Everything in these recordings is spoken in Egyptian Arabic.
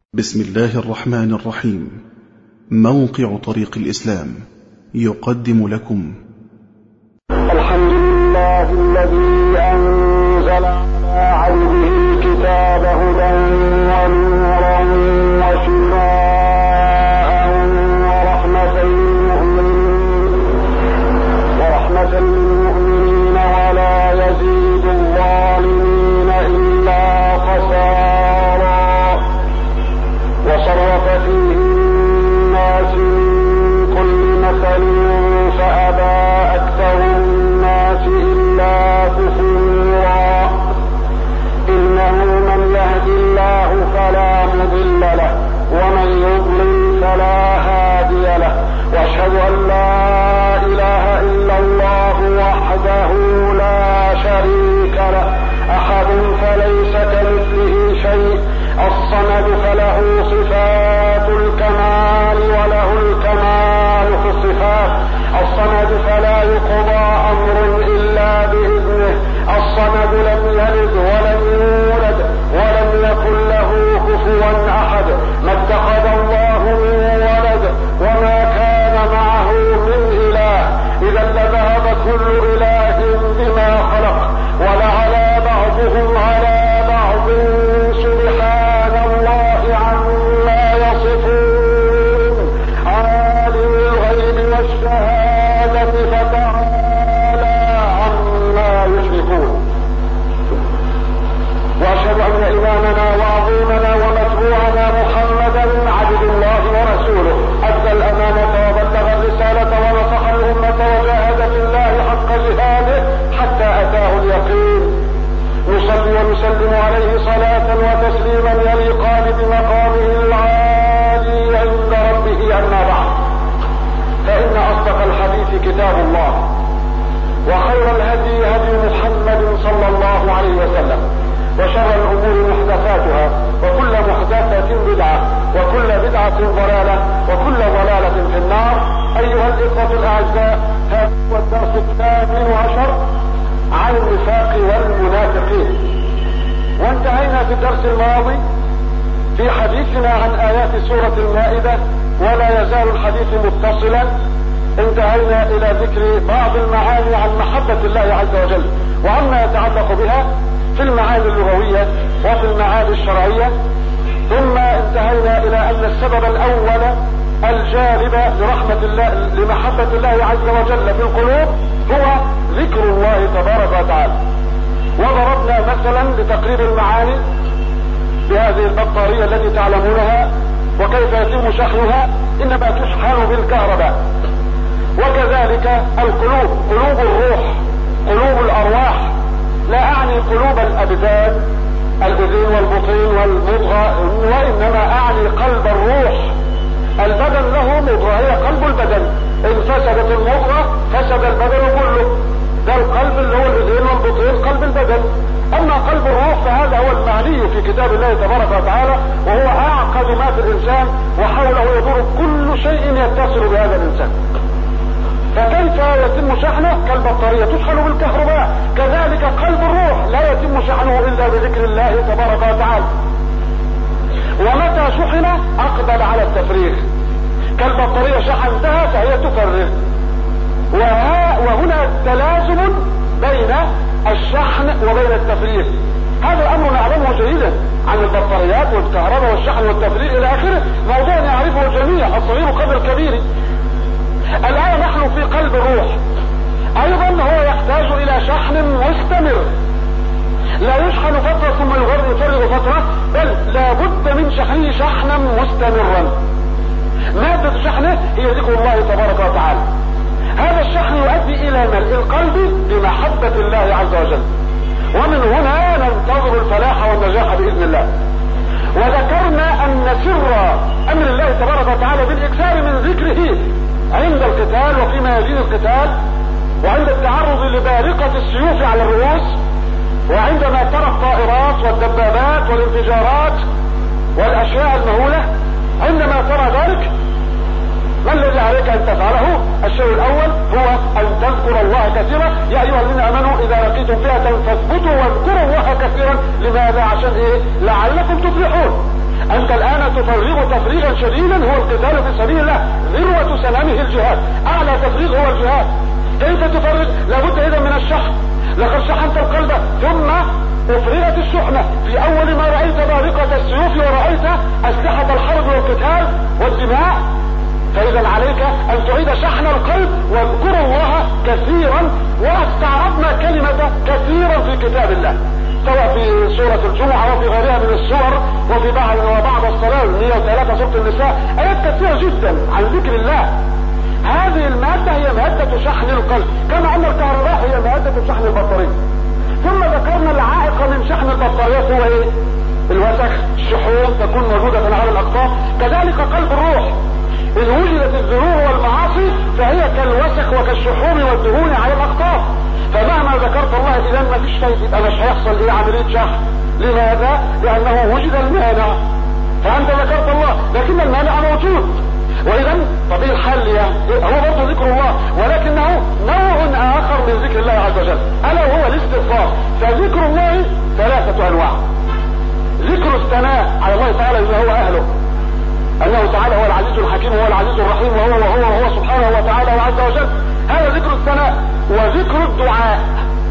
بسم الله الرحمن الرحيم موقع طريق الإسلام يقدم لكم الحمد لله الذي أنزل على عبده الكتاب هدى ونورا وشفاء ورحمة للمؤمنين ورحمة للمؤمنين ولا يزيد الظالمين إلا خسارا وصرف فيه الناس من كل مثل فأبى أكثر الناس إلا كفورا إنه من يهد الله فلا مضل له ومن يضلل فلا هادي له وأشهد أن لا إله إلا الله وحده لا شريك له أحد فليس كمثله شيء الصمد فله صفات الكمال وله الكمال في الصفات الصمد فلا يقضى أمر إلا بإذنه الصمد لم يلد ولم يولد ولم يكن له كفوا أحد ما اتخذ الله من ولد وما كان معه من إله إذا لذهب كل إله بما خلق ولعلى بعضهم على بعض سبحان الله عما يصفون عالم الغيب والشهادة فتعالى عما يشركون واشهد ان امامنا وعظيمنا ومتبوعنا محمدا عبد الله ورسوله ادى الامانه وبلغ الرساله ونصح الامه وجاهد في الله حق جهاده حتى اتاه اليقين نصلي ونسلم عليه صلاه وتسليما يليقان بمقامه العالي عند ربه اما بعد فان اصدق الحديث كتاب الله وخير الهدي هدي محمد صلى الله عليه وسلم وشر الامور محدثاتها وكل محدثة بدعة وكل بدعة ضلالة وكل ضلالة في النار ايها الاخوة الاعزاء هذا هو الدرس الثامن عشر عن النفاق والمنافقين وانتهينا في الدرس الماضي في حديثنا عن ايات سورة المائدة ولا يزال الحديث متصلا انتهينا الى ذكر بعض المعاني عن محبة الله عز وجل وعما يتعلق بها في المعاني اللغوية وفي المعاني الشرعية ثم انتهينا الى ان السبب الاول الجالب لرحمة الله لمحبة الله عز وجل في القلوب هو ذكر الله تبارك وتعالى وضربنا مثلا لتقريب المعاني بهذه البطارية التي تعلمونها وكيف يتم شحنها انما تشحن بالكهرباء وكذلك القلوب قلوب الروح قلوب الارواح لا اعني قلوب الابدان الاذين والبطين والمضغة وانما اعني قلب الروح البدن له مضغة هي قلب البدن ان فسدت المضغة فسد البدن كله ده القلب اللي هو الاذين والبطين قلب البدن اما قلب الروح فهذا هو المعني في كتاب الله تبارك وتعالى وهو اعقد ما في الانسان وحوله يدور كل شيء يتصل بهذا الانسان فكيف يتم شحنه كالبطارية تشحن بالكهرباء كذلك قلب الروح لا يتم شحنه الا بذكر الله تبارك وتعالى ومتى شحن اقبل على التفريغ كالبطارية شحنتها فهي تفرغ وهنا تلازم بين الشحن وبين التفريغ هذا الامر نعلمه جيدا عن البطاريات والكهرباء والشحن والتفريغ الى اخره موضوع يعرفه الجميع الصغير قبل الكبير الآن نحن في قلب الروح أيضا هو يحتاج إلى شحن مستمر لا يشحن فترة ثم يفرغ فترة بل لا بد من شحنه شحنا مستمرا مادة شحنه هي ذكر الله تبارك وتعالى هذا الشحن يؤدي إلى ملء القلب بمحبة الله عز وجل ومن هنا ننتظر الفلاح والنجاح بإذن الله وذكرنا أن سر أمر الله تبارك وتعالى بالإكثار من ذكره عند القتال وفيما يزيد القتال وعند التعرض لبارقة السيوف على الرؤوس وعندما ترى الطائرات والدبابات والانفجارات والاشياء المهولة عندما ترى ذلك ما الذي عليك ان تفعله الشيء الاول هو ان تذكر الله كثيرا يا ايها الذين امنوا اذا لقيتم فئة فاثبتوا واذكروا الله كثيرا لماذا عشان ايه لعلكم تفلحون انت الان تفرغ تفريغا شديدا هو القتال في سبيل الله ذروة سلامه الجهاد اعلى تفريغ هو الجهاد كيف تفرغ لابد اذا من الشحن لقد شحنت القلب ثم افرغت الشحنة في اول ما رأيت بارقة السيوف ورأيت اسلحة الحرب والقتال والدماء فاذا عليك ان تعيد شحن القلب واذكر الله كثيرا واستعرضنا كلمة كثيرا في كتاب الله سواء في سورة الجمعة وفي غيرها من السور وفي بعض وبعض الصلاة 103 سورة النساء آيات كثيرة جدا عن ذكر الله هذه المادة هي مادة شحن القلب كما أن الكهرباء هي مادة شحن البطارية ثم ذكرنا العائق من شحن البطاريات هو ايه الوسخ الشحوم تكون موجودة على الأقطاب كذلك قلب الروح إن وجدت الذنوب والمعاصي فهي كالوسخ وكالشحوم والدهون على الأقطاب فمهما ذكرت الله إذا ما فيش فايدة يبقى مش هيحصل إيه عملية شحن لماذا؟ لأنه وجد المانع فأنت ذكرت الله لكن المانع موجود وإذا طبيعي الحل يعني هو برضه ذكر الله ولكنه نوع آخر من ذكر الله عز وجل ألا وهو الاستغفار فذكر الله ثلاثة أنواع ذكر الثناء على الله تعالى بما هو أهله أنه تعالى هو العزيز الحكيم وهو العزيز الرحيم وهو وهو وهو سبحانه وتعالى وعز وجل هذا ذكر الثناء وذكر الدعاء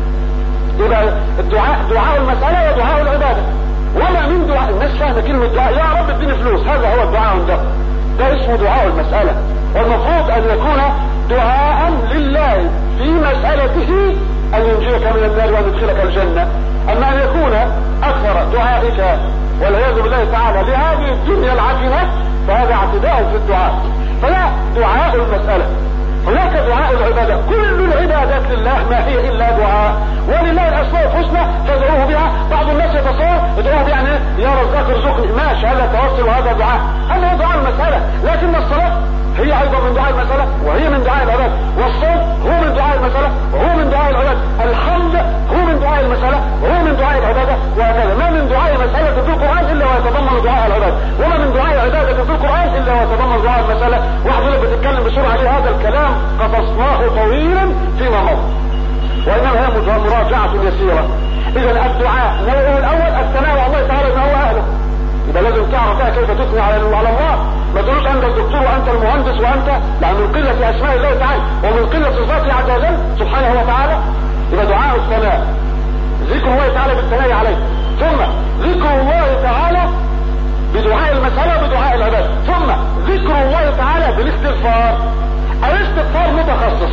يبقى الدعاء دعاء المسألة ودعاء العبادة وما من دعاء الناس فاهمة كلمة دعاء يا رب اديني فلوس هذا هو الدعاء عندهم ده اسمه دعاء المسألة والمفروض ان يكون دعاء لله في مسألته ان ينجيك من النار وان يدخلك الجنة اما ان يكون اكثر دعائك والعياذ بالله تعالى لهذه الدنيا العجنة فهذا اعتداء في الدعاء فلا دعاء المسألة هناك دعاء العبادة كل العبادات لله ما هي الا دعاء ولله الاسماء الحسنى فادعوه بها بعض الناس يتصور ادعوه بها يعني يا رزاق ارزقني ماشي هذا توسل وهذا دعاء هذا هو دعاء المسألة لكن الصلاة هي ايضا من دعاء المسألة وهي من دعاء العباد والصوم هو من دعاء المسألة وهو من دعاء العباد الحمد هو من دعاء المسألة وهو من دعاء العبادة وهكذا ما من دعاء مسألة في القرآن الا ويتضمن دعاء العباد وما من دعاء عبادة في القرآن الا ويتضمن دعاء المسألة واحد يقول بتتكلم بسرعة عليه هذا الكلام قصصناه طويلا فيما مضى وانما هي مراجعة يسيرة اذا الدعاء نوعه الاول الثناء على الله تعالى ما هو اهله يبقى لازم تعرف بقى كيف تثني على على الله ما تقولوش انت الدكتور وانت المهندس وانت لا من قلة اسماء الله تعالى ومن قلة صفاته عز وجل سبحانه وتعالى يبقى دعاء الثناء ذكر الله تعالى بالثناء عليه ثم ذكر الله تعالى بدعاء المسألة بدعاء العباد ثم ذكر الله تعالى بالاستغفار الاستغفار متخصص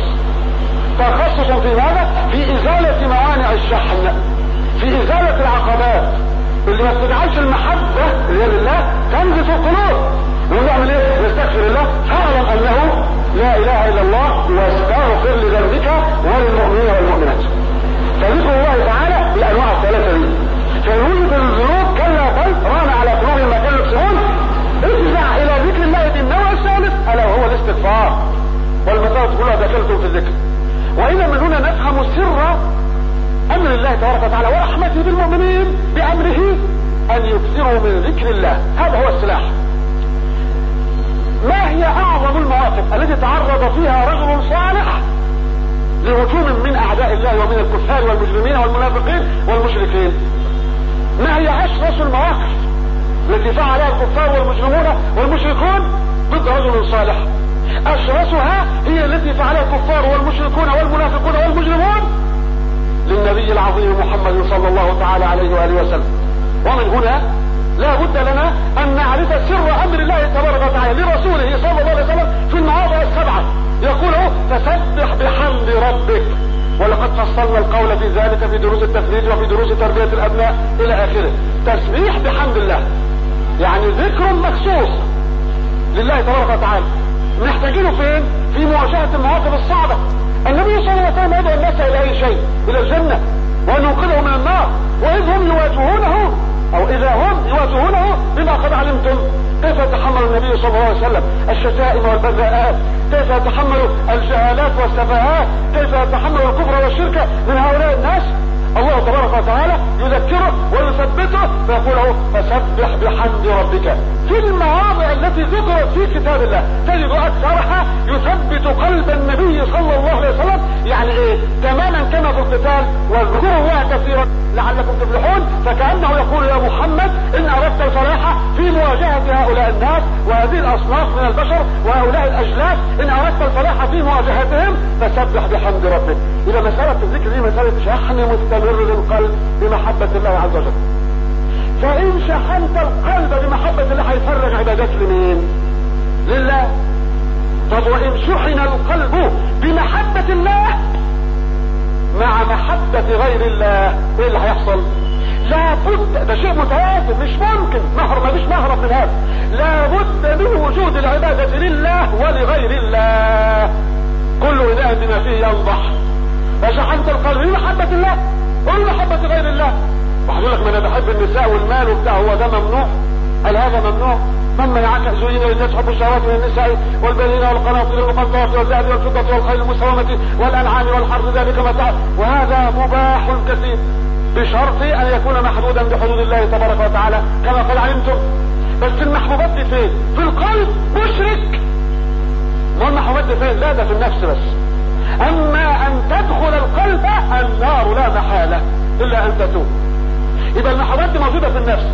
تخصص في ماذا في ازالة موانع الشحن في ازالة العقبات اللي ما بتجعلش المحبة اللي هي لله تنزل في القلوب ونعمل ايه نستغفر الله فاعلم انه لا اله الا الله واستغفر لذنبك وللمؤمنين والمؤمنات فذكر الله تعالى بانواع الثلاثه دي فوجد الذنوب كلا بل ران على قلوبهم ما كانوا يكسبون ارجع الى ذكر الله بالنوع الثالث الا وهو الاستغفار والمسألة كلها دخلتم في الذكر واذا من هنا نفهم سر امر الله تبارك وتعالى ورحمته بالمؤمنين بامره ان يكثروا من ذكر الله هذا هو السلاح ما هي اعظم المواقف التي تعرض فيها رجل صالح لهجوم من اعداء الله ومن الكفار والمجرمين والمنافقين والمشركين ما هي اشرس المواقف التي فعلها الكفار والمجرمون والمشركون ضد رجل صالح اشرسها هي التي فعلها الكفار والمشركون والمنافقون والمجرمون للنبي العظيم محمد صلى الله تعالى عليه وآله وسلم ومن هنا لا بد لنا أن نعرف سر أمر الله تبارك وتعالى لرسوله صلى الله عليه وسلم في المواضع السبعة يقول فسبح بحمد ربك ولقد فصلنا القول في ذلك في دروس التفريج وفي دروس تربية الأبناء إلى آخره تسبيح بحمد الله يعني ذكر مخصوص لله تبارك وتعالى محتاجينه فين في مواجهة المواقف الصعبة النبي صلى الله عليه وسلم يدعو الناس الى اي شيء الى الجنة وان ينقذهم من النار واذ هم يواجهونه او اذا هم يواجهونه بما قد علمتم كيف يتحمل النبي صلى الله عليه وسلم الشتائم والبذاءات كيف يتحمل الجهالات والسفاهات كيف يتحمل الكفر والشرك من هؤلاء الناس الله تبارك وتعالى يذكره ويثبته فيقول له فسبح بحمد ربك في المواضع التي التي ذكرت في كتاب الله تجد اكثرها يثبت قلب النبي صلى الله عليه وسلم يعني ايه تماما كما في القتال واذكروا الله كثيرا لعلكم تفلحون فكانه يقول يا محمد ان اردت الفلاح في مواجهه هؤلاء الناس وهذه الاصناف من البشر وهؤلاء الاجلاس ان اردت الفلاح في مواجهتهم فسبح بحمد ربك اذا مساله الذكر دي مساله شحن مستمر للقلب بمحبه الله عز وجل فان شحنت القلب بمحبه الله هيفرغ عبادات لمين لله طب وان شحن القلب بمحبه الله مع محبة غير الله ايه اللي هيحصل لابد ده شيء متوازن مش ممكن مهر ما فيش مهرب من هذا لابد من وجود العبادة لله ولغير الله كل إله بما فيه ينضح فشحنت القلب بمحبة الله قل محبة غير الله واحد يقول لك ما انا بحب النساء والمال وبتاع هو ده ممنوع هل هذا ممنوع مما يعك زين للناس حب الشهوات من النساء والبنين والقناطير المقنطرة والذهب والفضة والخيل المسومة والأنعام والحرث ذلك متاع وهذا مباح كثير بشرط أن يكون محدودا بحدود الله تبارك وتعالى كما قد علمتم بس المحبوبات دي فين؟ في القلب مشرك ما المحبوبات دي فين؟ لا ده في النفس بس أما أن تدخل القلب النار لا محالة إلا أن تتوب يبقى المحبوبات دي موجودة في النفس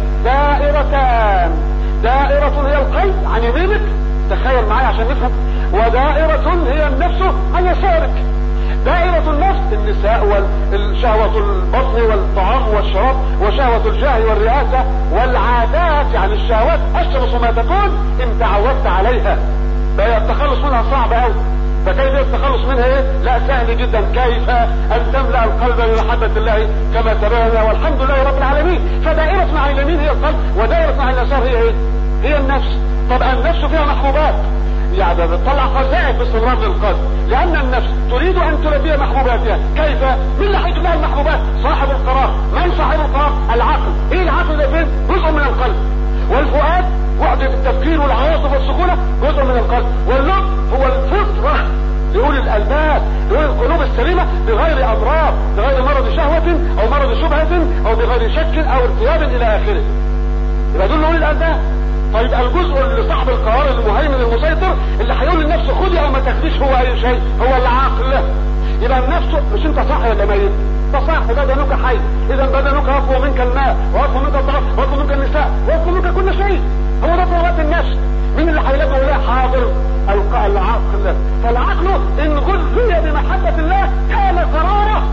دائرتان دائرة هي القلب عن يمينك تخيل معايا عشان نفهم ودائرة هي النفس عن يسارك دائرة النفس النساء والشهوة البطن والطعام والشراب وشهوة الجاه والرئاسة والعادات يعني الشهوات أشرس ما تكون إن تعودت عليها بقى التخلص منها صعب أوي فكيف التخلص منها ايه؟ لا سهل جدا كيف ان تملا القلب بمحبه الله كما تبين والحمد لله رب العالمين فدائره مع اليمين هي القلب ودائره مع اليسار هي ايه؟ هي النفس طب النفس فيها محبوبات يعني بتطلع قذائف باستمرار للقلب لان النفس تريد ان تلبي محبوباتها كيف؟ من اللي هيجيب لها المحبوبات؟ صاحب القرار من صاحب القرار؟ العقل ايه العقل ده فين؟ جزء من القلب والفؤاد وحدة التفكير والعواطف والسكونة جزء من القلب واللب هو الفطرة لأولي الألباب لأولي القلوب السليمة بغير أمراض بغير مرض شهوة أو مرض شبهة أو بغير شك أو ارتياب إلى آخره يبقى دول أولي الألباب طيب الجزء اللي صاحب القرار المهيمن المسيطر اللي هيقول للنفس خدي او ما تاخديش هو اي شيء هو العقل يبقى النفس مش انت صح ولا ميت انت صح بدنك حي اذا بدنك اقوى منك الماء واقوى منك الضعف واقوى منك النساء واقوى منك كل شيء هو ده طلبات النفس مين اللي هيلاقي له حاضر العقل فالعقل ان غذي بمحبة الله كان قراره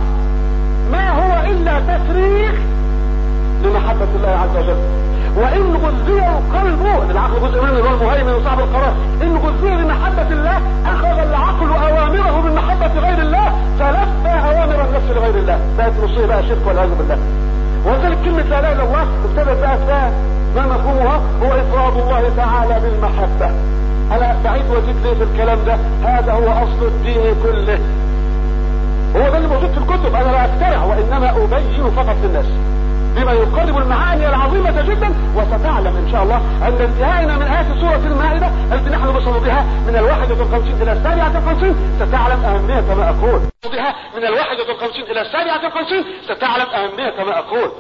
ما هو الا تفريغ لمحبة الله عز وجل وان غذي القلب العقل جزء منه هو المهيمن وصاحب القرار ان غذي بمحبة الله اخذ العقل اوامره من محبة غير الله فلفى اوامر النفس لغير الله بقت مصيبة بقى شرك والعياذ بالله وذلك كلمة لا اله الا الله ابتدت بقى فيها ما مفهومها هو افراد الله تعالى بالمحبة انا بعيد وازيد ليه في الكلام ده هذا هو اصل الدين كله هو ده اللي موجود في الكتب انا لا اخترع وانما ابين فقط للناس بما يقرب المعاني العظيمة جدا وستعلم ان شاء الله ان انتهائنا من آية سورة المائدة التي نحن نصل بها من الواحدة والخمسين الى السابعة والخمسين ستعلم اهمية ما اقول بها من الواحدة والخمسين الى السابعة والخمسين ستعلم اهمية ما اقول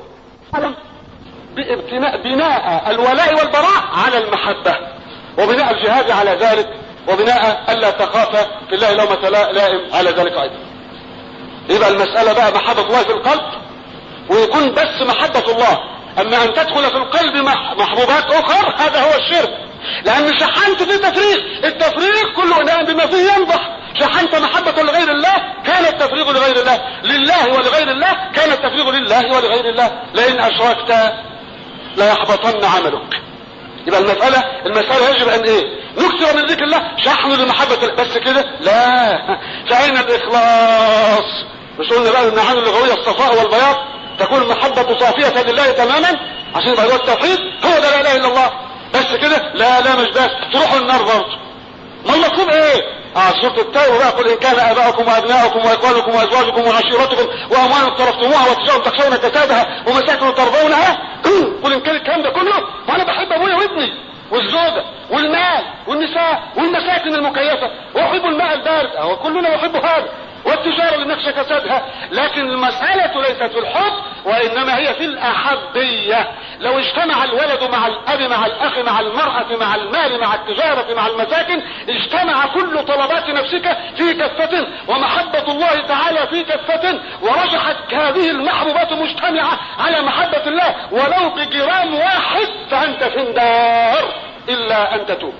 بابتناء بناء الولاء والبراء على المحبة وبناء الجهاد على ذلك وبناء الا تخاف في الله لومة لائم على ذلك ايضا يبقى المسألة بقى محبة الله في القلب ويكون بس محبة الله اما ان تدخل في القلب محبوبات اخر هذا هو الشرك لان شحنت في التفريغ التفريغ كل اناء بما فيه ينضح شحنت محبة لغير الله كان التفريغ لغير الله لله ولغير الله كان التفريغ لله ولغير الله لئن اشركت لا يحبطن عملك يبقى المسألة المسألة يجب ان ايه نكثر من ذكر الله شحن لمحبة بس كده لا فأين الإخلاص مش قلنا بقى المعاني اللغوية الصفاء والبياض تكون المحبة صافية لله تماما عشان يبقى هو التوحيد هو ده لا اله الا الله بس كده لا لا مش بس تروحوا النار برضه ما المطلوب ايه اه سورة التوبة بقى قل ان كان اباؤكم وابناؤكم واخوانكم وازواجكم وعشيرتكم واموال اقترفتموها وتجارة تخشون كسادها ومساكن ترضونها قل ان كان الكلام ده كله وانا بحب ابويا وابني والزوجة والمال والنساء والمساكن المكيفة واحب الماء البارد اهو كلنا يحب هذا والتجارة لنخشى كسادها لكن المسألة ليست في الحب وإنما هي في الأحبية لو اجتمع الولد مع الاب مع الاخ مع المرأة مع المال مع التجارة مع المساكن اجتمع كل طلبات نفسك في كفة ومحبة الله تعالى في كفة ورجحت هذه المحبوبات مجتمعة على محبة الله ولو بجرام واحد فانت في النار الا ان تتوب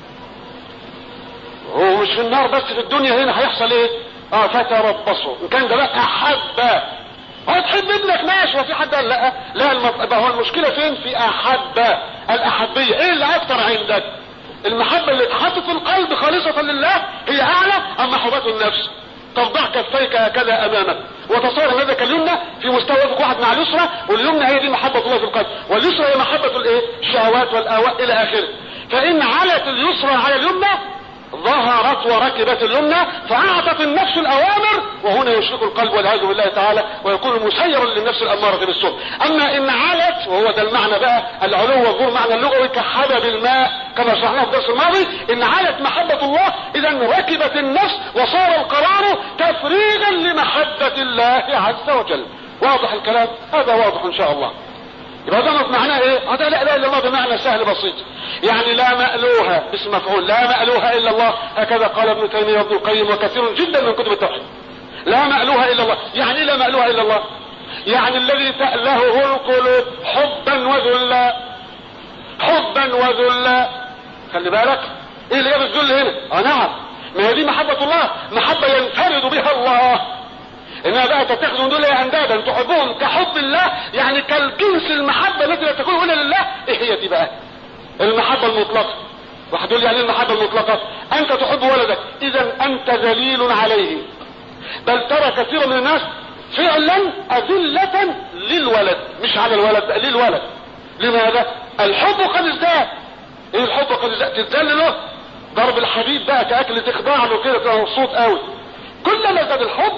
هو مش في النار بس في الدنيا هنا هيحصل ايه اه فتربصوا ان كان ده بقى احب هتحب ابنك ماشي وفي حد قال لا لا المف... هو المشكله فين في احب الاحبيه ايه اللي اكتر عندك المحبه اللي اتحطت في القلب خالصه لله هي اعلى ام محبه النفس تضع كفيك هكذا امامك وتصور يدك اليمنى في مستوى يدك واحد مع اليسرى واليمنى هي دي محبه الله في القلب واليسرى هي محبه الايه الشهوات والاهواء الى اخره فان علت اليسرى على اليمنى ظهرت وركبت اليمنى فاعطت النفس الاوامر وهنا يشرك القلب والعياذ بالله تعالى ويكون مسيرا للنفس الاماره بالسوء اما ان علت وهو ده المعنى بقى العلو والظهور معنى اللغوي كحبب الماء كما شرحناه في الدرس الماضي ان علت محبه الله اذا ركبت النفس وصار القرار تفريغا لمحبه الله عز وجل واضح الكلام هذا واضح ان شاء الله يبقى ده معناه ايه هذا لا اله الا الله بمعنى سهل بسيط يعني لا مألوها اسم مفعول لا مألوها الا الله هكذا قال ابن تيمية وابن القيم وكثير جدا من كتب التوحيد لا مألوها الا الله يعني لا مألوها الا الله يعني الذي تألهه القلوب حبا وذلا حبا وذلا خلي بالك ايه اللي جاب الذل هنا اه نعم ما هي دي محبة الله محبة ينفرد بها الله انها بقى تتخذ من دول اندادا تحبهم كحب الله يعني كالجنس المحبه التي لا تكون الا لله ايه هي دي بقى المحبه المطلقه واحد يقول يعني المحبه المطلقه انت تحب ولدك اذا انت ذليل عليه بل ترى كثير من الناس فعلا اذله للولد مش على الولد للولد لماذا الحب قد ازداد ايه الحب قد ازداد تتذل له ضرب الحديد بقى كاكل تخضع له كده تبقى مبسوط قوي كلما زاد الحب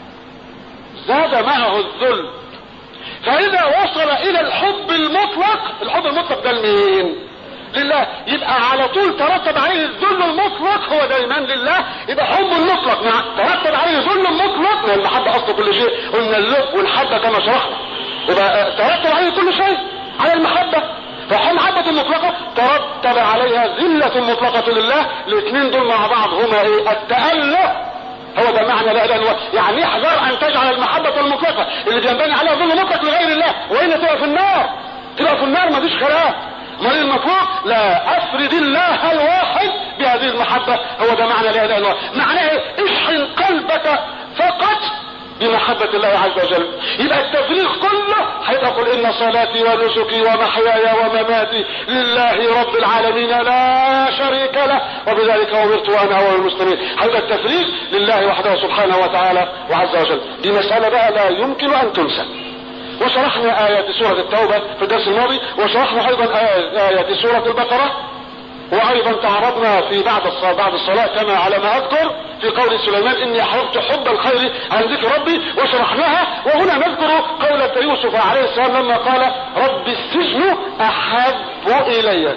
زاد معه الذل فاذا وصل الى الحب المطلق الحب المطلق ده لمين لله يبقى على طول ترتب عليه الذل المطلق هو دايما لله يبقى حب المطلق مع ترتب عليه ذل المطلق ما المحبة اصل كل شيء قلنا اللب والحبة كما شرحنا يبقى ترتب عليه كل شيء على المحبة فالمحبة المطلقة ترتب عليها ذلة مطلقة لله الاثنين دول مع بعض هما ايه التأله هو ده معنى لا اله الا الله يعني احذر ان تجعل المحبة المطلقة اللي بينبني عليها ظل مطلق لغير الله وهنا تبقى في النار تبقى في النار مفيش خلاف ما المطلوب لا افرد الله الواحد بهذه المحبة هو ده معنى لا اله الا الله معناه ايه اشحن قلبك فقط بمحبة الله عز وجل يبقى التفريغ كله هيبقى قل ان صلاتي ونسكي ومحياي ومماتي لله رب العالمين لا شريك له وبذلك امرت وانا اول المسلمين هيبقى التفريغ لله وحده سبحانه وتعالى وعز وجل دي مسألة بقى لا يمكن ان تنسى وشرحنا آيات سورة التوبة في الدرس الماضي وشرحنا ايضا آيات سورة البقرة وايضا تعرضنا في بعد الصلاة بعد الصلاة كما على ما اذكر في قول سليمان اني احببت حب الخير عن ذكر ربي وشرحناها وهنا نذكر قولة يوسف عليه السلام لما قال رب السجن احب الي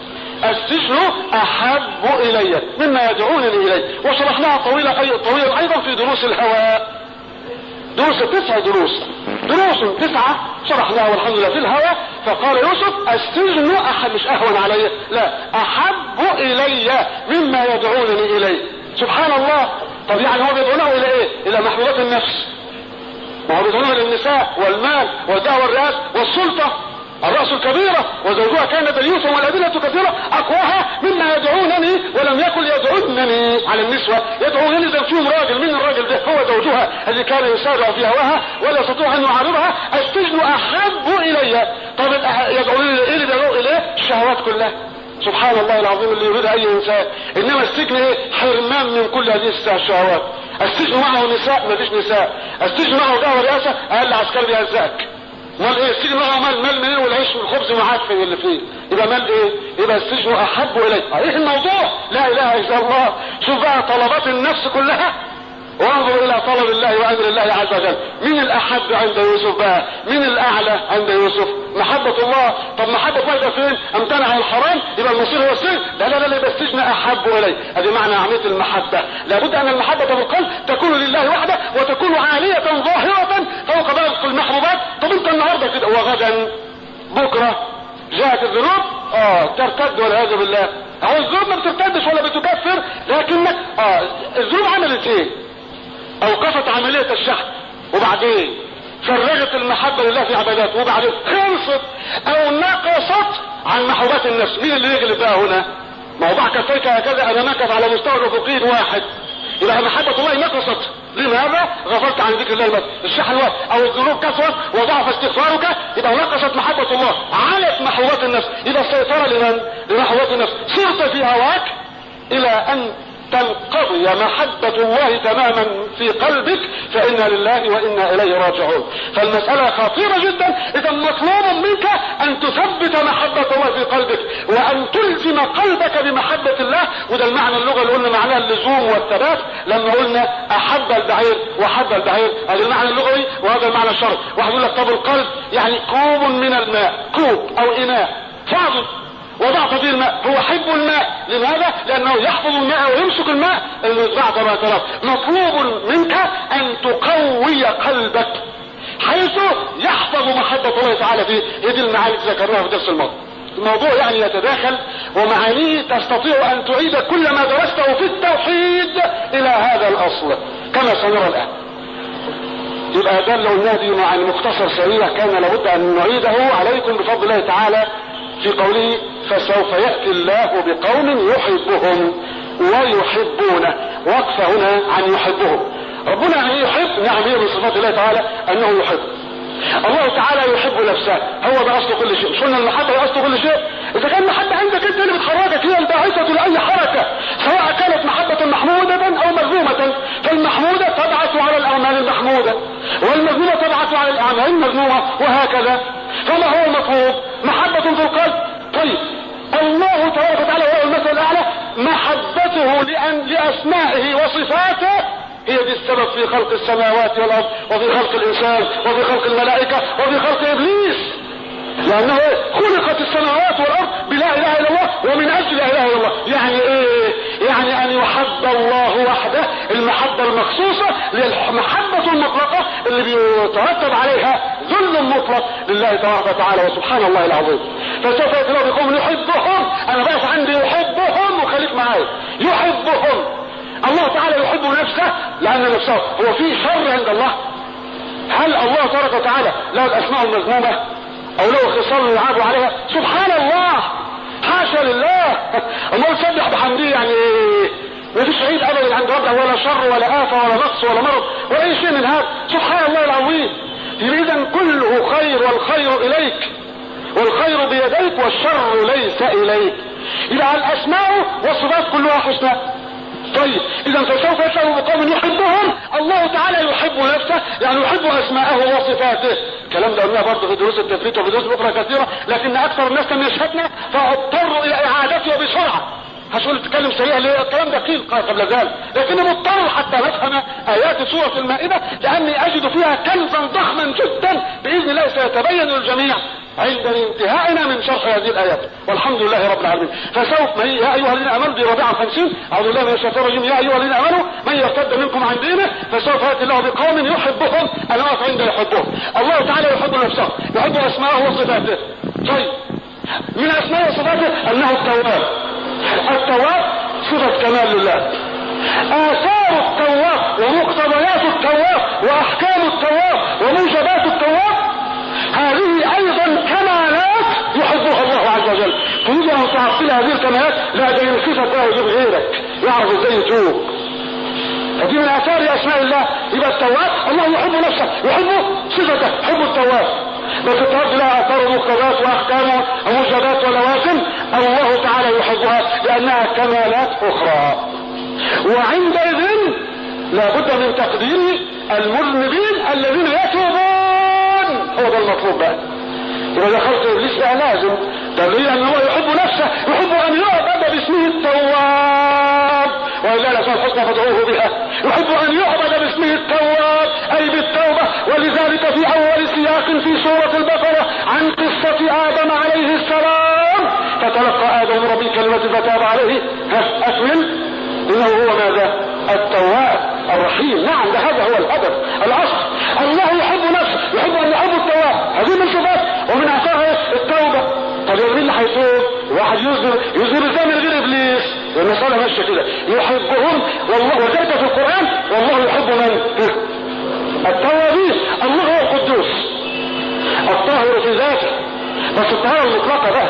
السجن احب الي مما يدعونني اليه وشرحناها طويلة أي طويلا ايضا في دروس الهواء دروس تسع دروس دروس تسعة شرحناها والحمد لله في الهواء فقال يوسف السجن احد مش اهون علي لا احب الي مما يدعونني اليه سبحان الله طب يعني هو بيدعونه الى ايه الى محبوبات النفس ما هو بيدعونه للنساء والمال والدعوة والرئاسة والسلطة الرأس الكبيرة وزوجها كان ديوثا والأدلة كثيرة أقواها مما يدعونني ولم يكن يدعونني على النسوة يدعونني زي فيهم راجل من الراجل ده هو زوجها الذي كان يسارع في هواها ولا يستطيع أن يعارضها السجن أحب إلي طب يدعونني إيه اللي بيدعو إليه الشهوات كلها سبحان الله العظيم اللي يريد أي إنسان إنما السجن إيه حرمان من كل هذه الشهوات السجن معه نساء ما فيش نساء السجن معه دعوة رئاسة أقل عسكري بيهزقك امال ايه السجن معه مال مال منين والعيش والخبز معاك في اللي فيه يبقى مال ايه يبقى السجن احب الي ايه الموضوع لا اله الا الله شوف بقى طلبات النفس كلها وانظر الى طلب الله وامر الله عز وجل مين الاحب عند يوسف بقى مين الاعلى عند يوسف محبة الله طب محبة الله يبقى فين امتنع عن الحرام يبقى المصير هو السجن لا لا لا يبقى السجن احب الي هذه معنى عملية المحبة لابد ان المحبة في القلب تكون لله وحده وتكون عالية ظاهرة فوق باقي المحبوبات طب انت النهاردة كده وغدا بكرة جاءت الذنوب اه ترتد والعياذ بالله اهو الذنوب ما بترتدش ولا بتكفر لكنك اه الذنوب عملت ايه اوقفت عملية الشحن وبعدين فرغت المحبة لله في عباداته وبعدين خلصت او نقصت عن محبات النفس مين اللي يغلب بقى هنا ما هو بعد كفيك هكذا امامك على مستوى الافقين واحد يبقى محبة الله نقصت لماذا غفلت عن ذكر الله المد الشحن واحد او الذنوب كثرت وضعف استغفارك يبقى نقصت محبة الله علت محبات النفس يبقى السيطرة لمن لمحبات النفس صرت في هواك الى ان تنقضي محبة الله تماما في قلبك فإنا لله وإنا إليه راجعون فالمسألة خطيرة جدا إذا مطلوب منك أن تثبت محبة الله في قلبك وأن تلزم قلبك بمحبة الله وده المعنى اللغة اللي قلنا معناها اللزوم والثبات لما قلنا أحب البعير وحب البعير هذا المعنى اللغوي وهذا المعنى الشرعي واحد يقول لك طب القلب يعني كوب من الماء كوب أو إناء فاضي وضعت فيه الماء هو حب الماء لماذا لانه يحفظ الماء ويمسك الماء المصباح كما ترى مطلوب منك ان تقوي قلبك حيث يحفظ محبة الله تعالى فيه هذه المعاني ذكرناها في درس الماضي الموضوع يعني يتداخل ومعانيه تستطيع ان تعيد كل ما درسته في التوحيد الى هذا الاصل كما سنرى الان يبقى ده اللي قلناه دي مع مختصر سريع كان لابد ان نعيده عليكم بفضل الله تعالى في قوله فسوف يأتي الله بقوم يحبهم ويحبونه وقف هنا عن يحبهم ربنا يعني يحب نعم هي من صفات الله تعالى انه يحب الله تعالى يحب نفسه هو ده اصل كل شيء مش قلنا المحبه هي اصل كل شيء اذا كان المحبه عندك انت اللي بتخرجك هي الباعثه لاي حركه سواء كانت محبه محموده او مذمومه فالمحموده تبعث على الاعمال المحموده والمذمومه تبعث على الاعمال المذمومه وهكذا فما هو المطلوب محبه في القلب طيب الله تبارك وتعالى وهو المثل الاعلى محبته لأن لاسمائه وصفاته هي دي السبب في خلق السماوات والارض وفي خلق الانسان وفي خلق الملائكه وفي خلق ابليس لانه خلقت السماوات والارض بلا اله الا الله ومن اجل لا اله الا الله يعني ايه يعني ان يحب الله وحده المحبه المخصوصه للمحبه المطلقه اللي بيترتب عليها ذل مطلق لله تبارك وتعالى وسبحان الله العظيم فسوف ياتي الله بقوم يحبهم انا بقف عندي يحبهم وخليك معايا يحبهم الله تعالى يحب نفسه لان نفسه هو في شر عند الله هل الله تبارك وتعالى له الاسماء المذمومه او له خصال يعاب عليها سبحان الله حاشا لله الله يسبح بحمده يعني ما فيش عيد ابدا عند ربنا ولا شر ولا آفة ولا نقص ولا مرض ولا اي شيء من هذا سبحان الله العظيم اذا كله خير والخير اليك والخير بيديك والشر ليس اليك يبقى الاسماء والصفات كلها حسنى طيب اذا فسوف يسأل بقوم يحبهم الله تعالى يحب نفسه يعني يحب اسماءه وصفاته الكلام ده قلناه برضه في دروس التثبيت وفي دروس اخرى كثيره لكن اكثر الناس لم يشهدنا فاضطروا الى اعادته بسرعه هتقول تتكلم سريع ليه الكلام ده قيل قبل ذلك لكني مضطر حتى نفهم ايات سوره المائده لاني اجد فيها كنزا ضخما جدا باذن الله سيتبين للجميع عند انتهائنا من شرح هذه الايات والحمد لله رب العالمين فسوف من يا ايها الذين امنوا دي رابعه خمسين اعوذ بالله من الشيطان الرجيم يا ايها الذين امنوا من يرتد منكم عن دينه فسوف ياتي الله بقوم يحبهم انا واقف عند يحبهم الله تعالى يحب نفسه يحب اسماءه وصفاته طيب من اسماء وصفاته انه التواب التواب صفه كمال لله اثار التواب ومقتضيات التواب واحكام التواب وموجبات التواب هذه ايضا كمالات يحبها الله عز وجل تريد ان تعطل هذه الكمالات لا ده ينكسك بقى ويجيب غيرك يعرف ازاي يتوب هذه من اثار اسماء الله يبقى التواب الله يحب نفسه يحب صفته حب التواب بس التواب لها اثار ومقتضيات واحكام وموجبات ولوازم الله تعالى يحبها لانها كمالات اخرى وعندئذ لابد من تقدير المذنبين الذين يتوبون هو ده المطلوب بقى إذا دخلت إبليس بقى لازم دليل أن هو يحب نفسه يحب أن يعبد باسمه التواب وإلا الأسماء الحسنى فادعوه بها يحب أن يعبد باسمه التواب أي بالتوبة ولذلك في أول سياق في سورة البقرة عن قصة آدم عليه السلام فتلقى آدم من ربه كلمة فتاب عليه أكمل إنه هو ماذا؟ التواب الرحيم نعم ده هذا هو الهدف الاصل الله يحب نفسه يحب ان يحب التواب هذه من صفات ومن اثارها هيتوب واحد يذنب يذنب ازاي من غير ابليس المسألة ماشية كده يحبهم والله وذلك في القرآن والله يحب من التوابين الله هو القدوس الطاهر في ذاته بس الطهارة المطلقة بقى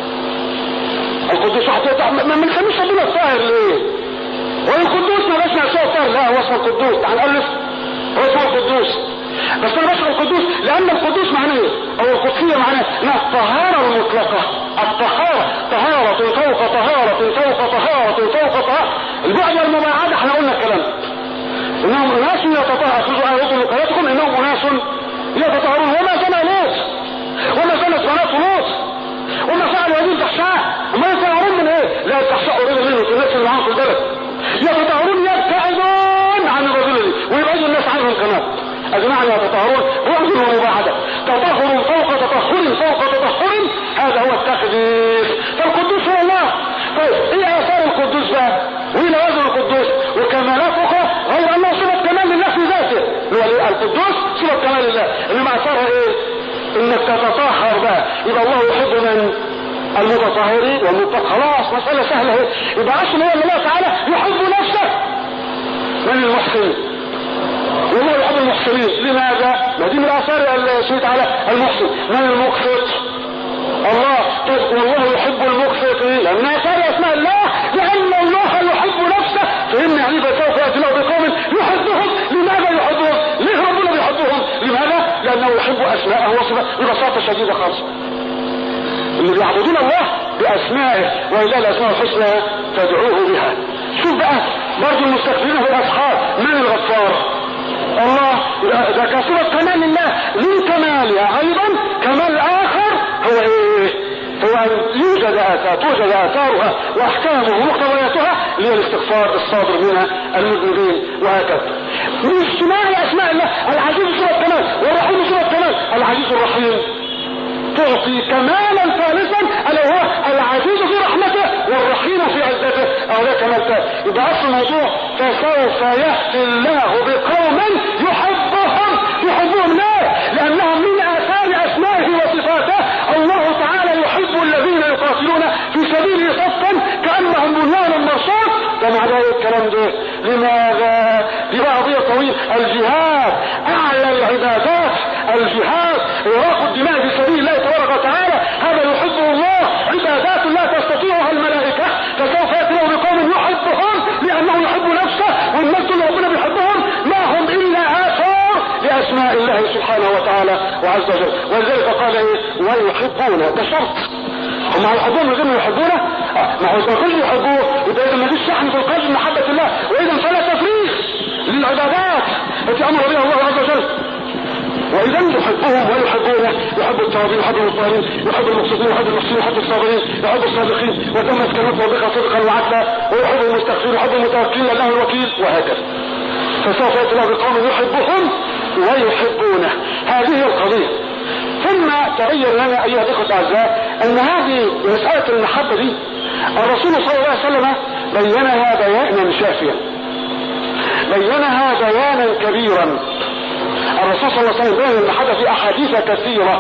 القدوس واحد ما بنسميش ربنا الطاهر ليه؟ والقدوس ما بسمع سوى الطاهر لا هو اسمه القدوس تعال نألف هو اسمه القدوس بس انا بشرح القدوس لان القدوس معناه ايه؟ او القدسية معناه انها الطهارة المطلقة الطهارة طهارة فوق طهارة فوق طهارة فوق طهارة البعد والمباعدة احنا قلنا الكلام انهم اناس يتطهر اخرجوا اياتكم وقياتكم انهم اناس يتطهرون وما زنى لوط وما زنت بنات لوط وما فعلوا هذه الفحشاء وما يتطهرون من ايه؟ لا الفحشاء قريبه منه في الناس اللي معاهم في البلد يتطهرون يبتعدون عن الرجل دي ويبعدوا الناس عنهم كمان اجمعنا يتطهرون بعد ومباعدة تطهر فوق تطهر فوق تطهر هذا هو التقديس فالقدوس هو الله طيب ايه اثار القدوس بقى وايه لوازم القدوس وكمالات اخرى غير انه صفة كمال لله في ذاته هو القدوس صفة كمال لله انما اثارها ايه انك تتطهر بقى يبقى الله يحب من المتطهرين والمتطهر خلاص مسألة سهلة اهي يبقى اصل هو الله تعالى يحب نفسه من المحسنين والله يحب المحسنين لماذا؟ ما دي من اثار سبحانه تعالى المحسن من المقسط الله طيب والله يحب المقسطين من اثار اسماء الله لان الله يحب نفسه فإن يعني سوف ياتي له بقوم يحبهم لماذا يحبهم؟ ليه ربنا بيحبهم؟ لماذا؟ لانه يحب اسماءه وصفاته ببساطه شديده خالص اللي بيعبدون الله باسمائه ولله الاسماء الحسنى تدعوه بها شوف بقى برضه المستكبرين في الاسحار من الغفار الله ده كصفة كمال الله من كمالها ايضا كمال اخر هو ايه هو ان يوجد اثار توجد اثارها واحكامها ومقتضياتها اللي هي الاستغفار الصادر منها المذنبين وهكذا من اجتماع اسماء الله العزيز صفة كمال والرحيم صفة كمال العزيز الرحيم تعطي كمالا ثالثا الا هو العزيز في رحمته والرحيم في عزته او ده كمال ثالث يبقى اصل الموضوع فسوف ياتي الله بقوم يحبهم يحبهم ليه؟ لانهم من اثار اسمائه وصفاته الله تعالى يحب الذين يقاتلون في سبيله صفا كانهم بنيان مرصوص ده معناه ايه الكلام ده؟ لماذا؟ دي بقى قضيه طويله الجهاد اعلى العبادات الجهاد إراق الدماء في سبيل الله تبارك وتعالى هذا يحبه الله عبادات لا تستطيعها الملائكة فسوف يأتي له بقوم يحبهم لأنه يحب نفسه والناس دول ربنا بيحبهم ما هم إلا آثار لأسماء الله سبحانه وتعالى وعز وجل ولذلك قال إيه ويحبون ده شرط هم يحبون من غير ما يحبونه آه ما هو ما كل يحبوه يبقى إذا ما فيش شحن في القلب من محبة الله وإذا فلا تفريغ للعبادات التي أمر بها الله عز وجل واذا يحبهم ويحبونه يحب التوابين يحب المطهرين يحب المقصدين يحب المحسنين يحب الصابرين يحب الصادقين وتمت كلمته بها صدقا وعدلا ويحب المستغفرين يحب المتوكلين الله الوكيل وهكذا فسوف ياتي له بقوم يحبهم ويحبونه هذه القضيه ثم تبين لنا ايها الاخوه الاعزاء ان هذه مساله المحبه دي الرسول صلى الله عليه وسلم بينها بيانا شافيا بينها بيانا كبيرا الرسول صلى الله عليه وسلم بين المحبة في أحاديث كثيرة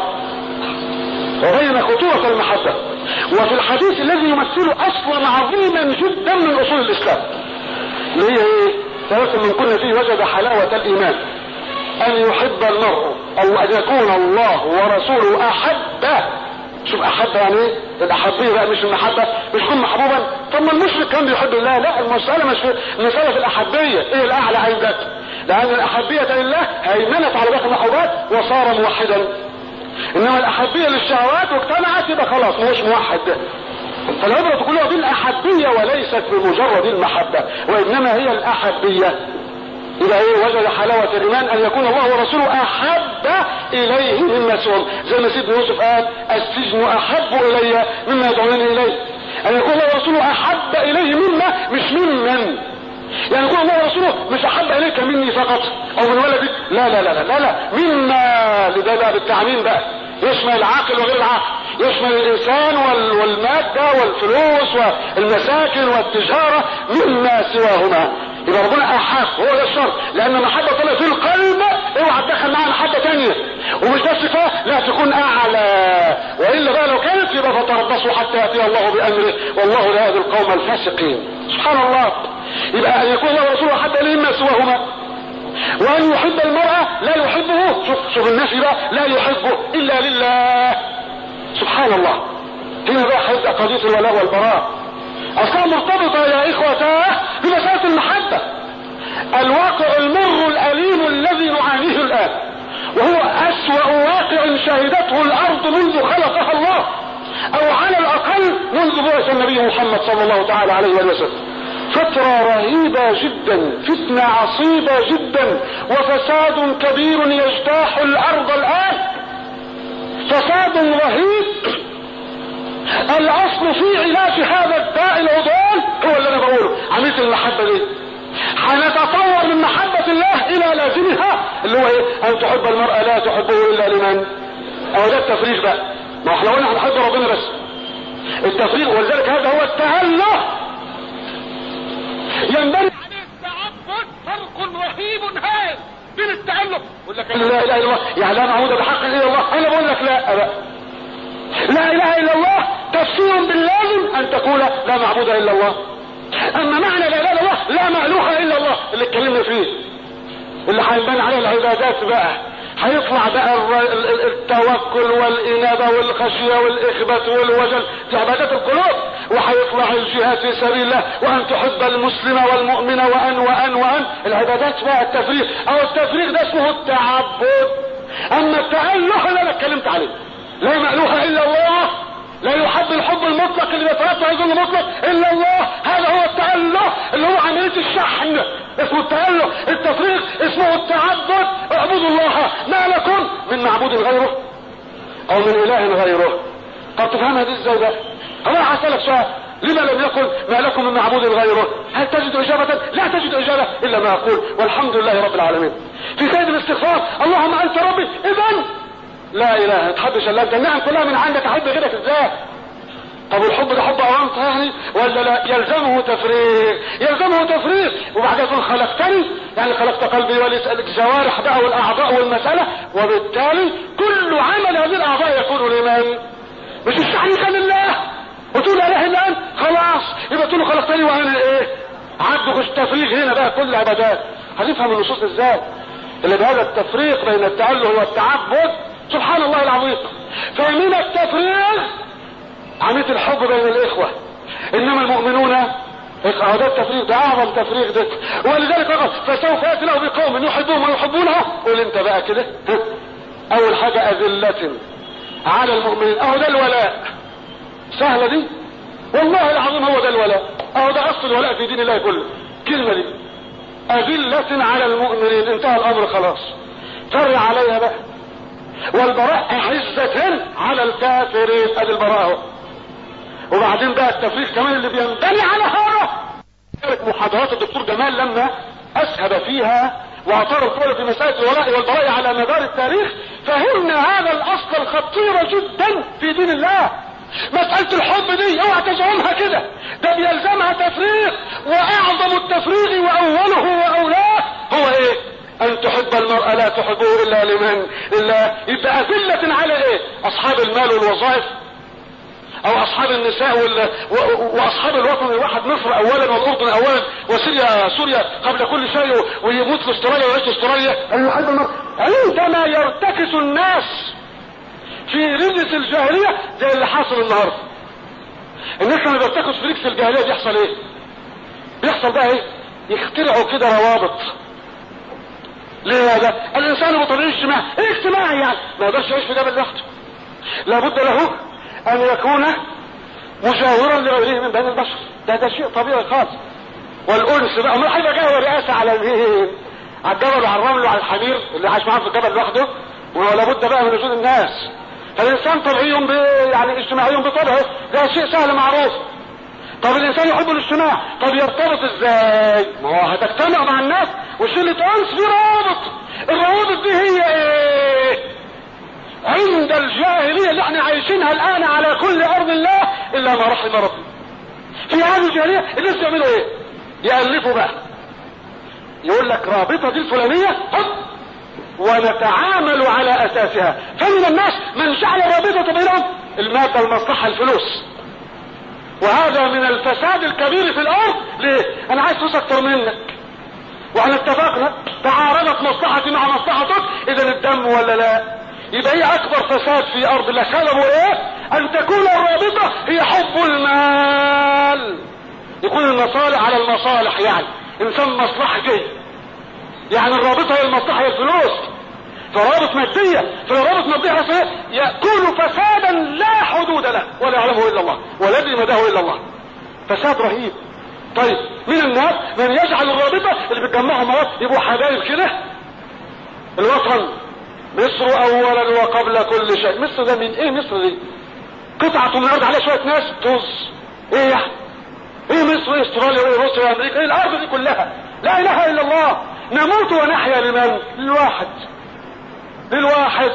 وبين خطورة المحبة وفي الحديث الذي يمثل أصلا عظيما جدا من أصول الإسلام اللي هي إيه؟ ثلاثة من كل فيه وجد حلاوة الإيمان أن يحب المرء أو أن يكون الله ورسوله أحب شوف أحب يعني إيه؟ الأحبية بقى مش المحبة مش كن محبوبا طب ما المشرك كان بيحب الله لا المسألة مش في المسألة في الأحبية إيه الأعلى عندك لأن الأحبية لله هيمنت على باقي المحبوبات وصار موحدا إنما الأحبية للشهوات واجتمعت يبقى خلاص مش موحد ده فالعبرة كلها بالأحبية وليست بمجرد المحبة وإنما هي الأحبية إذا إيه وجد حلاوة الإيمان أن يكون الله ورسوله أحب إليه مما سوى زي ما سيدنا يوسف قال السجن أحب إلي مما يدعونني إليه أن يكون الله ورسوله أحب إليه مما مش ممن يعني يكون الله ورسوله مش احب اليك مني فقط او من ولدك لا لا لا لا لا, لا. مما لده بقى بالتعميم بقى يشمل العاقل وغير العاقل يشمل الانسان وال والمادة والفلوس والمساكن والتجارة مما سواهما يبقى ربنا احب هو ده الشرط لان محبة طلع في القلب اوعى تدخل معاه محبة تانية ومش بس كفايه لا تكون اعلى والا بقى لو كانت يبقى فتربصوا حتى ياتي الله بامره والله لا يهدي القوم الفاسقين سبحان الله يبقى ان يكون الله ورسوله حتى اليه ما سواهما وان يحب المرأة لا يحبه شوف شوف الناس بقى لا يحبه الا لله سبحان الله هنا بقى هيبقى قضية الولاء والبراء اصلا مرتبطة يا اخوتاه بمسألة المحبة الواقع المر الاليم الذي نعانيه الان وهو اسوأ واقع شهدته الارض منذ خلقها الله او على الاقل منذ بعث النبي محمد صلى الله تعالى عليه وسلم فترة رهيبة جدا فتنة عصيبة جدا وفساد كبير يجتاح الارض الان فساد رهيب الاصل في علاج هذا الداء العضال هو اللي انا بقوله عمليه المحبة دي هنتطور من محبة الله الى لازمها اللي هو ايه ان تحب المرأة لا تحبه الا لمن او ده التفريغ بقى ما احنا قلنا هنحب ربنا بس التفريغ ولذلك هذا هو التأله ينبغي عليه التعبد فرق رهيب هائل بين التأله يقول لك لا اله الا الله يعني لا معبود بحق الا الله انا بقول لك لا بقى لا اله الا الله تفسير باللازم ان تقول لا معبود الا الله اما معنى لا اله الا الله لا مألوه الا الله اللي اتكلمنا فيه اللي هينبني عليه العبادات بقى هيطلع بقى التوكل والإنابة والخشية والإخبات والوجل دي عبادات القلوب وهيطلع الجهاد في سبيل الله وأن تحب المسلم والمؤمن وأن وأن وأن العبادات بقى التفريغ أو التفريغ ده اسمه التعبد أما التأله اللي أنا اتكلمت عليه لا مألوه إلا الله لا يحب الحب المطلق اللي بيترتب على المطلق الا الله هذا هو التأله اللي هو عملية الشحن اسمه التأله التفريق اسمه التعبد اعبدوا الله ما لكم من معبود غيره او من اله غيره طب تفهمها دي ازاي بقى هو هسألك سؤال لما لم يكن ما لكم من معبود غيره هل تجد اجابة لا تجد اجابة الا ما اقول والحمد لله رب العالمين في سيد الاستغفار اللهم انت ربي اذا لا اله تحبش الا انت النعم كلها من عندك احب غيرك ازاي طب الحب ده حب اوامط يعني ولا لا يلزمه تفريغ يلزمه تفريغ وبعد تقول خلقتني يعني خلقت قلبي والجوارح بقى والاعضاء والمسألة وبالتالي كل عمل هذه الاعضاء يكون لمن مش الشحن لله وتقول لا اله الا انت خلاص يبقى تقول له خلقتني وانا ايه عبد التفريغ هنا بقى كل عبادات هنفهم النصوص ازاي اللي بهذا التفريق بين التعله والتعبد سبحان الله العظيم فمن التفريغ عمليه الحب بين الاخوه انما المؤمنون هذا التفريغ ده اعظم تفريغ ده ولذلك قال فسوف ياتي له بقوم يحبهم ويحبونه قول انت بقى كده اول حاجه اذله على المؤمنين اهو ده الولاء سهله دي والله العظيم هو ده الولاء اهو ده اصل الولاء في دين الله كله كلمه دي اذله على المؤمنين انتهى الامر خلاص فرع عليها بقى والبراء أعزة على الكافرين ادي البراء وبعدين بقى التفريق كمان اللي بينبني على هذا محاضرات الدكتور جمال لما اسهب فيها واعترض قوله في مسألة الولاء والبراء على مدار التاريخ فهمنا هذا الاصل الخطير جدا في دين الله مسألة الحب دي اوعى تزعمها كده ده بيلزمها تفريق واعظم التفريغ واوله واولاه هو ايه ان تحب المرأة لا تحبه الا لمن الا يبقى اذلة على ايه اصحاب المال والوظائف او اصحاب النساء وال... و... واصحاب الوطن الواحد مصر اولا والاردن اولا وسوريا سوريا قبل كل شيء ويموت في استراليا ويعيش في استراليا ان يحب المرأة عندما يرتكس الناس في رجس الجاهلية زي اللي حاصل النهاردة الناس لما بيرتكس في رجس الجاهلية بيحصل ايه بيحصل بقى ايه يخترعوا كده روابط ليه هذا الانسان بطبيعي اجتماعي ايه اجتماعي يعني ما يقدرش يعيش في جبل لوحده لابد له ان يكون مجاورا لغيره من بني البشر ده ده شيء طبيعي خالص والانس بقى ما هيبقى جاي رئاسه على مين على الجبل وعلى الرمل وعلى الحمير اللي عايش معاه في الجبل لوحده ولا بد بقى من وجود الناس فالانسان طبيعي ب... يعني اجتماعي بطبعه ده شيء سهل معروف طب الانسان يحب الاجتماع طب يرتبط ازاي ما هو هتجتمع مع الناس وشلة انس في روابط الروابط دي هي ايه عند الجاهلية اللي احنا عايشينها الان على كل ارض الله الا ما رحم ربي في هذه الجاهلية الناس يعملوا ايه يألفوا بقى يقول لك رابطة دي الفلانية هب ونتعامل على اساسها فمن الناس من جعل الرابطة بينهم المادة المصلحة الفلوس وهذا من الفساد الكبير في الارض ليه انا عايز فلوس اكتر منك واحنا اتفقنا تعارضت مصلحتي مع مصلحتك اذا الدم ولا لا يبقى هي اكبر فساد في ارض الله سببه ايه ان تكون الرابطة هي حب المال يكون المصالح على المصالح يعني انسان مصلحتي يعني الرابطة هي المصلحة هي الفلوس فرابط مادية فرابط مادية يكون فسادا لا حدود له ولا يعلمه الا الله والذي مداه الا الله فساد رهيب طيب من الناس من يجعل الرابطة اللي بتجمعهم مواد يبقوا حبايب كده الوطن مصر اولا وقبل كل شيء مصر ده من ايه مصر دي قطعة من الارض عليها شوية ناس طز ايه يعني ايه مصر ايه استراليا وايه روسيا وامريكا ايه الارض دي كلها لا اله الا الله نموت ونحيا لمن للواحد للواحد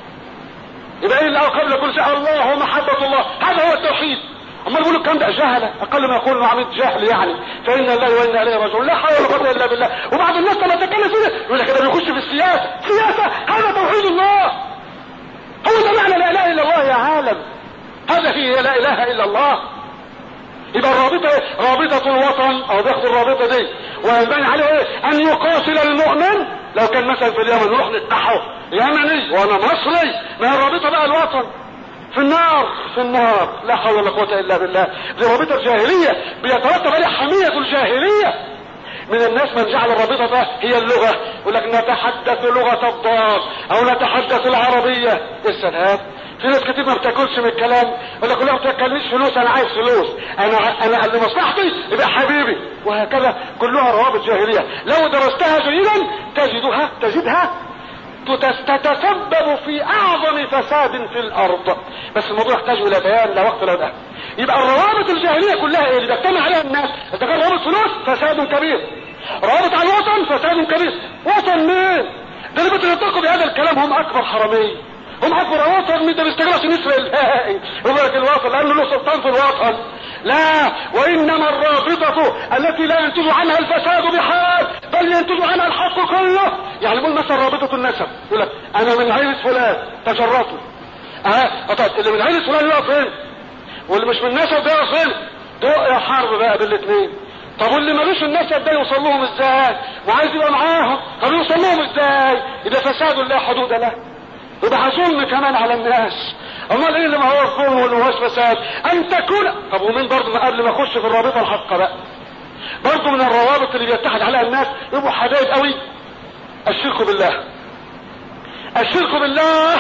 يبقى ايه اللي قبل كل شيء الله ومحبة الله هذا هو التوحيد اما يقولوا الكلام ده جهلة اقل ما يقول عميد جهل يعني فإنا الله وإنا إليه راجعون لا حول ولا قوة إلا بالله وبعض الناس لما تتكلم فيه يقول لك ده بيخش في السياسة سياسة هذا توحيد الله هو ده معنى لا إله إلا الله يا عالم هذا فيه لا إله إلا الله يبقى الرابطة ايه رابطة الوطن او بياخد الرابطة دي وينبني عليه ايه ان يقاتل المؤمن لو كان مثلا في اليمن نروح نذبحه يمني وانا مصري ما هي الرابطة بقى الوطن في النار في النار لا حول ولا قوة الا بالله دي رابطة الجاهلية بيترتب عليها حمية الجاهلية من الناس من جعل الرابطة هي اللغة يقول لك نتحدث لغة الضاد او نتحدث العربية السلام في ناس كتير ما بتاكلش من الكلام يقول لك لا ما بتاكلنيش فلوس انا عايز فلوس انا انا اللي مصلحتي يبقى حبيبي وهكذا كلها روابط جاهليه لو درستها جيدا تجدها تجدها تتسبب في اعظم فساد في الارض بس الموضوع يحتاج الى بيان لا وقت لا ده يبقى الروابط الجاهليه كلها ايه اللي بيجتمع عليها الناس اذا كان روابط فلوس فساد كبير روابط على الوطن فساد كبير وطن مين ده اللي بيتنطقوا بهذا الكلام هم اكبر حرمين هم اكبر وطن من ده بيستجرى عشان يسرق الهائي يقول لك الوطن لانه له سلطان في الوطن لا وانما الرابطة التي لا ينتج عنها الفساد بحال بل ينتج عنها الحق كله يعني يقول مثلا رابطة النسب يقول لك انا من عيلة فلان تجرته اه طيب اللي من عيلة فلان يقف فين واللي مش من النسب ده يقف فين دق يا حرب بقى بالاثنين طب واللي ملوش النسب ده يوصل لهم ازاي وعايز يبقى معاهم طب يوصل لهم ازاي اذا فساد لا حدود له يبقى ظلم كمان على الناس امال ايه اللي ما هو الظلم واللي ما هوش فساد ان تكون طب ومين برضه ما قبل ما اخش في الرابطه الحقه بقى برضه من الروابط اللي بيتحد عليها الناس يبقوا حبايب قوي الشرك بالله الشرك بالله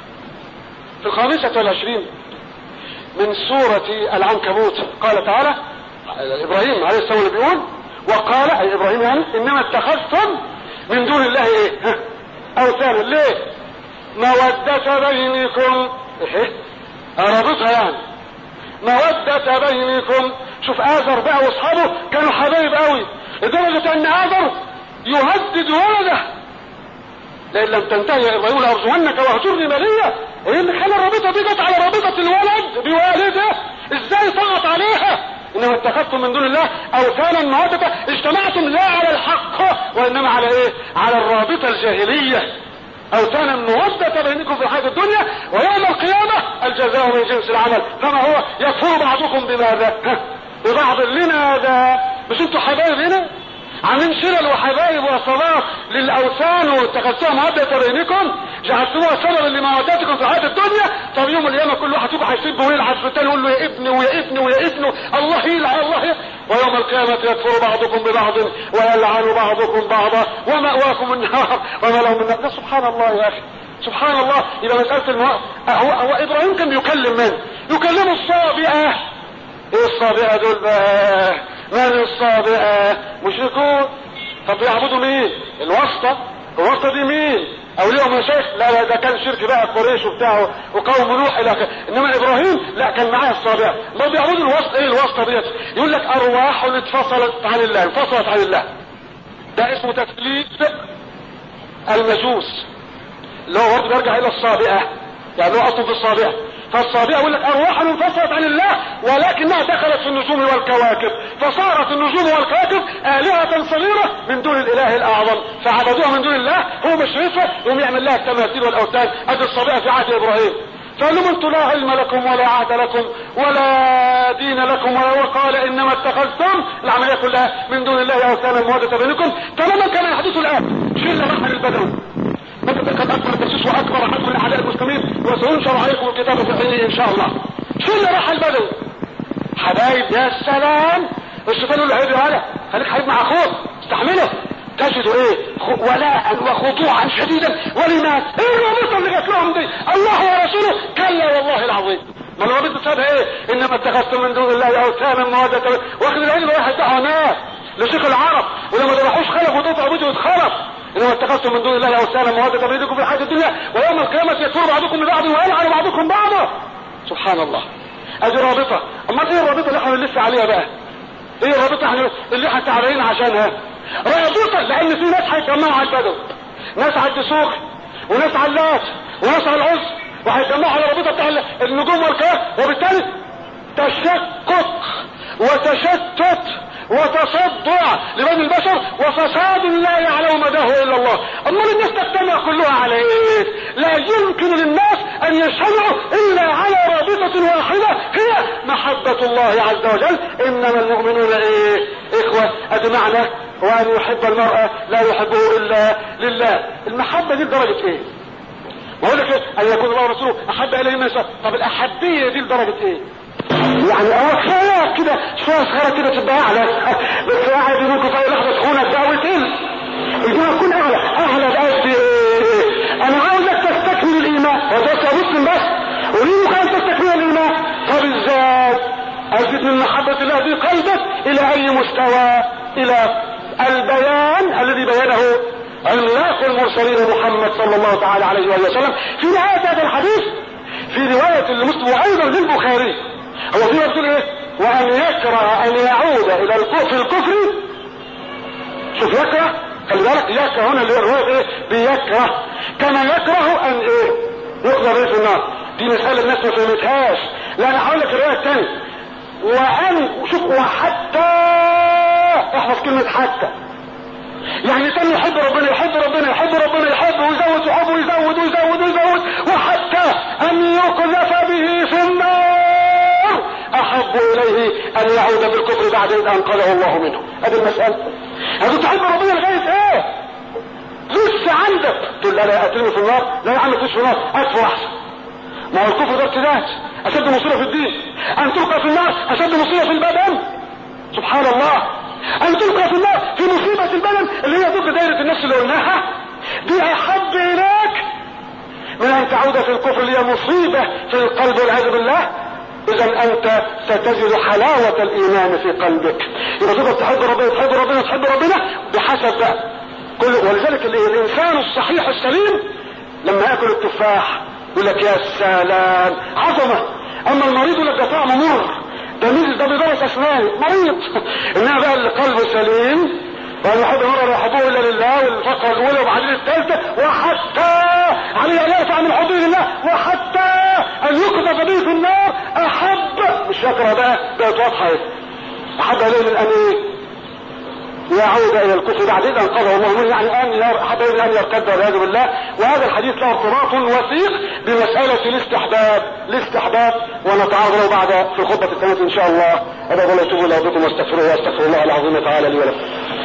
في الخامسة والعشرين من سورة العنكبوت قال تعالى ابراهيم عليه السلام اللي بيقول وقال اي ابراهيم يعني انما اتخذتم من دون الله ايه اوثانا ليه مودة بينكم ايه رابطها يعني مودة بينكم شوف آذر بقى واصحابه كانوا حبايب قوي لدرجة ان آذر يهدد ولده لئن لم تنتهي يا ابراهيم لارجمنك واهجرني مليا ايه اللي خلى الرابطة دي جت على رابطة الولد بوالده ازاي طغت عليها انما اتخذتم من دون الله اوثانا مودة اجتمعتم لا على الحق وانما على ايه على الرابطة الجاهلية اوثانا مودة بينكم في الحياة الدنيا ويوم القيامة الجزاء من جنس العمل كما هو يكفر بعضكم بماذا ببعض لماذا مش انتوا حبايب هنا عاملين شلل وحبايب وصلاة للاوثان واتخذتوها مودة بينكم جعلتوها سببا لمودتكم في الحياة الدنيا طب يوم القيامة كل واحد فيكم هيسب ويلعب في التاني يقول له يا ابني ويا ابني ويا ابنه الله يلعن الله يلعن. ويوم القيامة يكفر بعضكم ببعض ويلعن بعضكم بعضا ومأواكم النار وما لهم النار ده سبحان الله يا اخي سبحان الله يبقى مسألة الماء هو, هو ابراهيم كان بيكلم من يكلم الصابئة ايه الصابئة دول بقى من الصابئة مشركون طب بيعبدوا مين الواسطة الواسطة دي مين اولياء مشايخ لا لا ده كان شرك بقى قريش وبتاعه وقوم نوح الى اخره انما ابراهيم لا كان معاه الصابئة ما بيعبدوا الواسطة ايه الواسطة ديت يقول لك ارواح اتفصلت عن الله انفصلت عن الله ده اسمه تثليث المجوس اللي هو برضه بيرجع الى الصابئة يعني هو اصله في الصابئة فالصابئة يقول لك ارواح انفصلت عن الله ولكنها دخلت في النجوم والكواكب فصارت النجوم والكواكب آلهة صغيرة من دون الاله الاعظم فعبدوها من دون الله هو مش شايفها يقوم يعمل لها التماثيل والاوثان ادي الصابئة في عهد ابراهيم فقال لهم انتم لا علم لكم ولا عهد لكم ولا دين لكم ولا وقال انما اتخذتم العمليه كلها من دون الله اوثانا موده بينكم تماما كما يحدث الان شله رحل البدوي بدأ قد اكبر التسيس واكبر حكم لاعداء المسلمين وسينشر عليكم الكتاب في حينه ان شاء الله شله رحل البدوي حبايب يا سلام الشيطان يقول له هذا خليك حبيب مع اخوك استحمله تجد ايه ولاء وخضوعا شديدا ولماذا ايه الرابطه اللي جات لهم دي الله ورسوله كلا والله العظيم ما الرابطه بسببها ايه انما اتخذتم من دون الله اوثانا موده واخد العلم واحد دعوه ناس لشيخ العرب ولما ذبحوش خلف وتقطع بيته واتخلف انما اتخذتم من دون الله اوثانا موده بينكم في الحياه الدنيا ويوم القيامه يكفر بعضكم ببعض ويلعن بعضكم بعضا سبحان الله ادي رابطه امال ايه الرابطه اللي احنا لسه عليها بقى ايه الرابطه احنا اللي احنا تعبانين عشانها رابطه لان في ناس هيتجمعوا على البدو ناس على الدسوق وناس على اللات وناس على العز وهيتجمعوا على الرابطه بتاع النجوم والكواكب وبالتالي تشكك وتشتت وتصدع لبني البشر وفساد لا يعلم مداه الا الله امال الناس تجتمع كلها على ايه لا يمكن للناس ان يجتمعوا الا على رابطة واحدة هي محبة الله عز وجل انما المؤمنون ايه اخوة ادي معنى وان يحب المرأة لا يحبه الا لله المحبة دي لدرجة ايه بقول لك ايه ان يكون الله ورسوله احب اليه ما يشاء طب الاحبية دي لدرجة ايه يعني اول خيال كده شوية صغيرة كده تبقى اعلى بس قاعد ممكن في اي لحظة تخونك بقى وتقل يجب تكون اعلى اعلى بقى ايه انا عاوزك تستكمل الايمان وتوسع مسلم بس اريدك ان تستكمل الايمان طب ازاي ازيد من محبة الله في قلبك الى اي مستوى الى البيان الذي بينه عملاق المرسلين محمد صلى الله تعالى عليه وآله وسلم في نهاية هذا الحديث في رواية المسلم وأيضا للبخاري هو في يقول ايه وأن يكره أن يعود إلى الكفر الكفر شوف يكره خلي بالك يكره هنا اللي هو الرواية ايه بيكره كما يكره أن ايه يقذف به في النار دي مسألة الناس ما فهمتهاش لا أنا هقول لك الرواية الثانية وأن شوف وحتى احفظ كلمة حتى يعني كان يحب ربنا يحب ربنا يحب ربنا يحب ويزود يحب ويزود ويزود ويزود وحتى ان يقذف به في النار احب اليه ان يعود بالكفر بعد اذ انقذه الله منه هذه المسألة هذا تحب ربنا لغاية ايه لسه عندك تقول لا لا اترمي في النار لا يا عم تخش في النار اكفر احسن ما هو الكفر ده ارتداد اشد مصيبه في الدين ان تلقى في النار اشد مصيبه في البدن سبحان الله ان تلقى في النار في مصيبة البدن اللي هي ضد دائرة النفس اللي قلناها دي احب اليك من ان تعود في الكفر اللي هي مصيبة في القلب والعياذ بالله اذا انت ستجد حلاوة الايمان في قلبك يبقى تقدر تحب ربنا تحب ربنا تحب ربنا بحسب ده كل ولذلك الانسان الصحيح السليم لما ياكل التفاح يقول لك يا سلام عظمة اما المريض يقول لك ده طعمه مر ده ميزز ده بيدرس اسنان مريض انما بقى اللي قلبه سليم وان يحب المرء لا يحبه الا لله والفقره الاولى وبعدين الثالثه وحتى عليه ان يرفع من حدود الله وحتى ان يقذف به في النار احب مش فاكره بقى بقت واضحه ايه احب اليه من ان ايه يعود الى الكفر بعد اذا انقذه الله منه يعني ان ير... حتى ان يرتد والعياذ بالله وهذا الحديث له ارتباط وثيق بمساله الاستحباب الاستحباب ونتعرض له بعد في الخطبه الثانيه ان شاء الله هذا الله يتوب الى ربكم واستغفروه واستغفر الله العظيم تعالى لي ولكم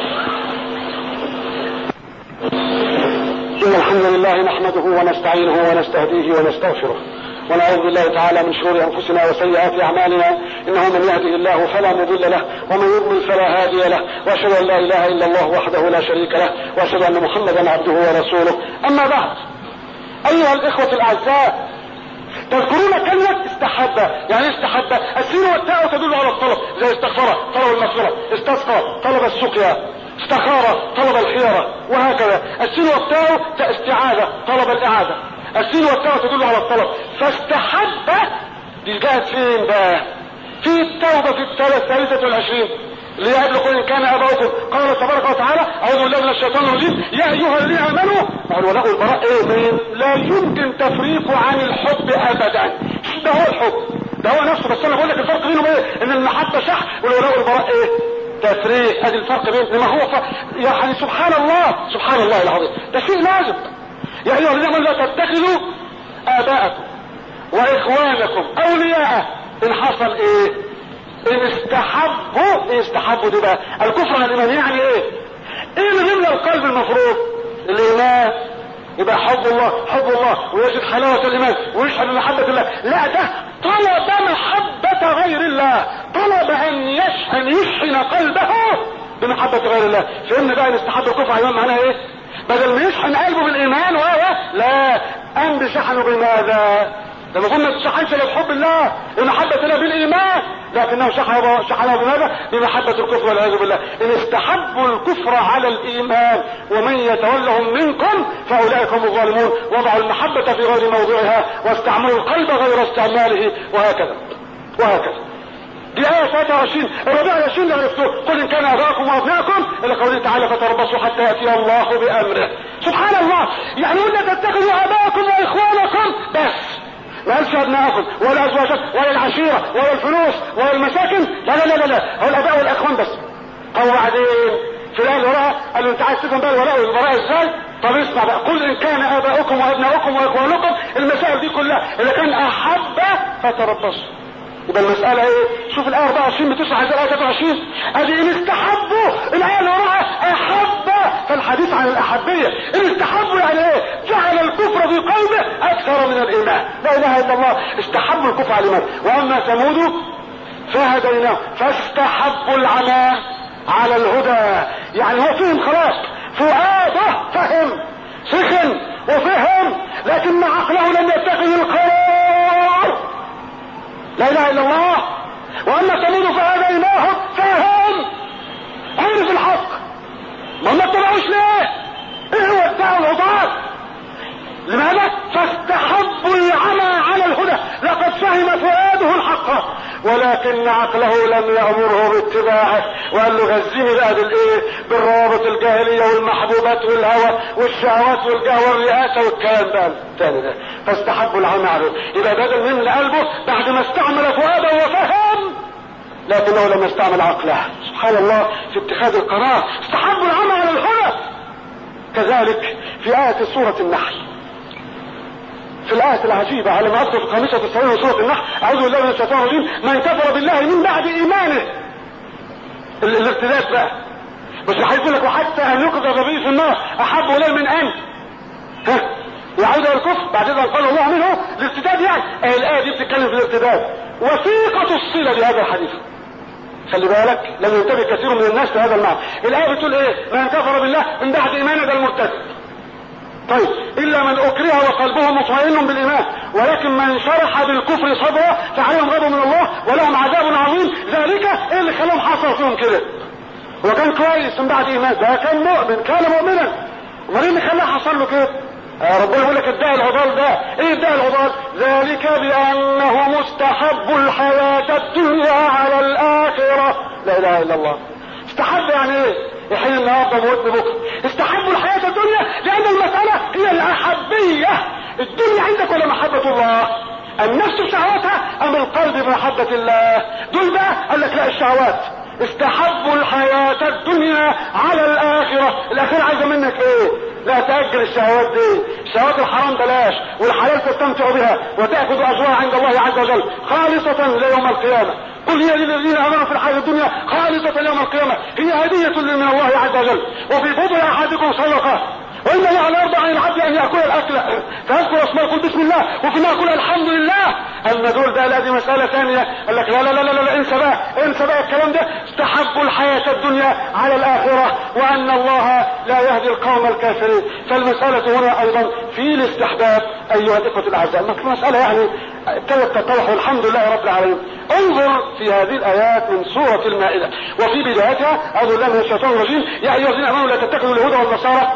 إن الحمد لله نحمده ونستعينه ونستهديه ونستغفره ونعوذ بالله تعالى من شرور انفسنا وسيئات اعمالنا انه من يهده الله فلا مضل له ومن يضلل فلا هادي له واشهد ان لا اله الا الله وحده لا شريك له واشهد ان محمدا عبده ورسوله اما بعد ايها الاخوه الاعزاء تذكرون كلمة استحب يعني استحب السين والتاء تدل على الطلب زي استغفر طلب المغفرة استسقى طلب السقيا استخار طلب الخيارة وهكذا السين والتاء استعاذة طلب الإعادة السين والتاء تدل على الطلب فاستحب دي جاءت فين بقى في التوبة في الثالث الثالثة والعشرين ليبلغوا ان كان اباؤكم قال تبارك وتعالى اعوذ بالله من الشيطان الرجيم يا ايها الذين امنوا قالوا له البراء ايه من لا يمكن تفريق عن الحب ابدا ده هو الحب ده هو نفسه بس انا بقول لك الفرق بينهم ايه ان المحبه شح والولاء والبراء ايه تفريق ادي الفرق بين ما هو ف... يعني سبحان الله سبحان الله العظيم ده شيء لازم يا ايها الذين امنوا لا تتخذوا اباءكم واخوانكم اولياء ان حصل ايه ان استحبوا ايه استحبوا دي بقى الكفر على الايمان يعني ايه ايه اللي يملى القلب المفروض الايمان يبقى حب الله حب الله ويجد حلاوة الإيمان ويشهد بمحبة الله لا ده طلب محبة غير الله طلب أن يشحن يشحن قلبه بمحبة غير الله فهمنا بقى ان استحب الكفر على الإيمان معناها إيه بدل ما يشحن قلبه بالإيمان وهو لا أم بشحنه بماذا لما قلنا ما تشحنش الا بحب الله بمحبة الله بالإيمان لكنه شحن شحنه بماذا؟ بمحبة الكفر والعياذ بالله إن استحبوا الكفر على الإيمان ومن يتولهم منكم فأولئك هم الظالمون وضعوا المحبة في غير موضعها واستعملوا القلب غير استعماله وهكذا وهكذا دي آية 23 الربيع 20 اللي عرفتوه قل إن كان أباءكم وأبناءكم إلى قوله تعالى فتربصوا حتى يأتي الله بأمره سبحان الله يعني ولا تتخذوا آباءكم وإخوانكم بس ما قالش ابنائكم ولا ازواجكم ولا العشيره ولا الفلوس ولا المساكن لا لا لا لا, لا. هو الاباء والاخوان بس طب وبعدين في الايه اللي وراها قال له انت عايز تفهم بقى الولاء والبراء ازاي؟ طب اسمع بقى قل ان كان اباؤكم وابناؤكم واخوانكم المسائل دي كلها اذا كان احب فتربصوا يبقى المسألة ايه شوف الآية 24 بتشرح عايز الآية 23 ادي ان استحبوا الآية اللي وراها احب فالحديث عن الأحبية ان استحبوا يعني ايه جعل الكفر في قلبه أكثر من الإيمان لا إله إلا الله استحبوا الكفر على الإيمان وأما ثمود فهديناه فاستحبوا العمى على الهدى يعني هو فهم خلاص فؤاده فهم سخن وفهم لكن عقله لم يتخذ القرار لا اله الا الله واما ثمود فهديناهم فهم عرف الحق ما ما اتبعوش ليه ايه هو الدعوه العضال لماذا فاستحبوا العمى على الهدى لقد فهم فؤاده الحق ولكن عقله لم يأمره باتباعه وقال له غزيني بقى بالايه بالروابط الجاهلية والمحبوبات والهوى والشهوات والقهوة والرئاسة والكلام ده الثاني ده فاستحبوا العمى على يبقى بدل من قلبه بعد ما استعمل فؤاده وفهم لكنه لم يستعمل عقله سبحان الله في اتخاذ القرار استحبوا العمى على الهدى كذلك في آية سورة النحل في الآية العجيبة على ما أذكر في الخامسة والسبعين من سورة النحل أعوذ بالله من الشيطان الرجيم من كفر بالله من بعد إيمانه ال- الارتداد بقى بس هيقول لك وحتى أن يقذف به في النار أحب إليه من أن ها يعود إلى الكفر بعد إذا قال الله منه الارتداد يعني آه الآية دي بتتكلم في الارتداد وثيقة الصلة بهذا الحديث خلي بالك لم ينتبه كثير من الناس لهذا المعنى الآية بتقول إيه من كفر بالله من بعد إيمانه ده المرتد طيب الا من اكره وقلبه مطمئن بالايمان ولكن من شرح بالكفر صدره فعليهم غضب من الله ولهم عذاب عظيم ذلك ايه اللي خلاهم حصل فيهم كده هو كان كويس من بعد ايمان ده كان مؤمن كان مؤمنا امال ايه اللي خلاه حصل له كده آه ربنا يقول لك ادعي العضال ده ايه ادعي العضال ذلك بانه مستحب الحياة الدنيا على الاخرة لا اله الا الله استحب يعني ايه يحيي النهارده موت بكره استحبوا الحياة الدنيا لان المسألة هي الاحبية الدنيا عندك ولا محبة الله النفس شهواتها ام القلب بمحبة الله دول بقى قال لك لا الشهوات استحبوا الحياة الدنيا على الآخرة الآخرة عايزة منك ايه لا تأجل الشهوات دي الشهوات الحرام بلاش والحلال تستمتع بها وتأخذ أجرها عند الله عز وجل خالصة ليوم القيامة قل هي للذين امنوا في الحياه الدنيا خالصه يوم القيامه هي هديه من الله عز وجل وفي بطن احدكم صدقه وان الله لا يرضى عن العبد ان ياكل الاكل فيذكر اسمه يقول بسم الله وفي ما يقول الحمد لله اما دول ده لا دي مساله ثانيه قال لك لا لا لا لا, لا انسى بقى انسى بقى الكلام ده استحبوا الحياه الدنيا على الاخره وان الله لا يهدي القوم الكافرين فالمساله هنا ايضا في الاستحباب ايها الاخوه الاعزاء المساله يعني ابتدت تتضح والحمد لله رب العالمين انظر في هذه الايات من سوره المائده وفي بدايتها اعوذ بالله من الشيطان الرجيم يا ايها الذين امنوا لا تتخذوا اليهود والنصارى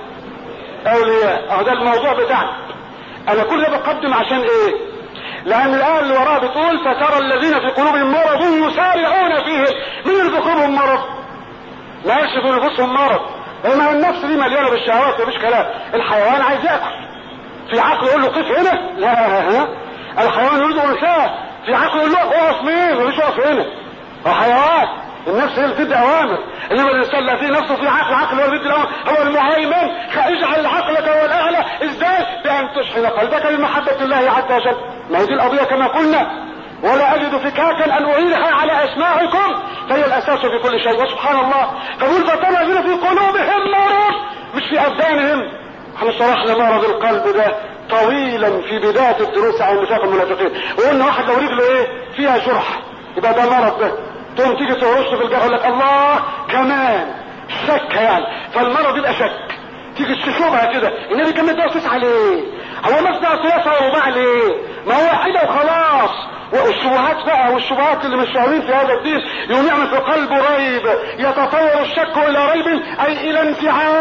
اولياء اهو ده الموضوع بتاعنا انا كل ده بقدم عشان ايه لان الايه اللي وراها بتقول فترى الذين في قلوبهم مرض يسارعون فيهم مين اللي في قلوبهم مرض لا قالش في نفوسهم مرض ما النفس دي مليانه بالشهوات مفيش كلام الحيوان عايز ياكل في عقل يقول له قف هنا لا ها الحيوان يريد انثاه في عقله يقول له اقف مين مفيش اقف هنا هو حيوان النفس هي اللي بتدي اوامر انما الانسان لا فيه نفسه في عقل عقل هو اللي بيدي الاوامر هو المهيمن اجعل عقلك هو الاعلى ازاي بان تشحن قلبك بمحبه الله عز وجل ما هي دي القضيه كما قلنا ولا اجد فكاكا ان اعيدها على اسماعكم فهي الاساس في كل شيء وسبحان الله فقل فتنزل في قلوبهم مرض مش في ابدانهم احنا شرحنا مرض القلب ده طويلا في بداية الدروس عن نفاق المنافقين وقلنا واحد لو رجله ايه فيها جرح يبقى ده مرض ده تقوم تيجي ترش في الجرح يقول لك الله كمان شك يعني فالمرض يبقى شك تيجي تشوفها كده النبي كان متوسوس عليه هو مصنع سياسة ورباع ليه ما هو واحدة وخلاص والشبهات بقى والشبهات اللي مش فاهمين في هذا الدين يوم يعمل في قلبه ريب يتطور الشك الى ريب اي الى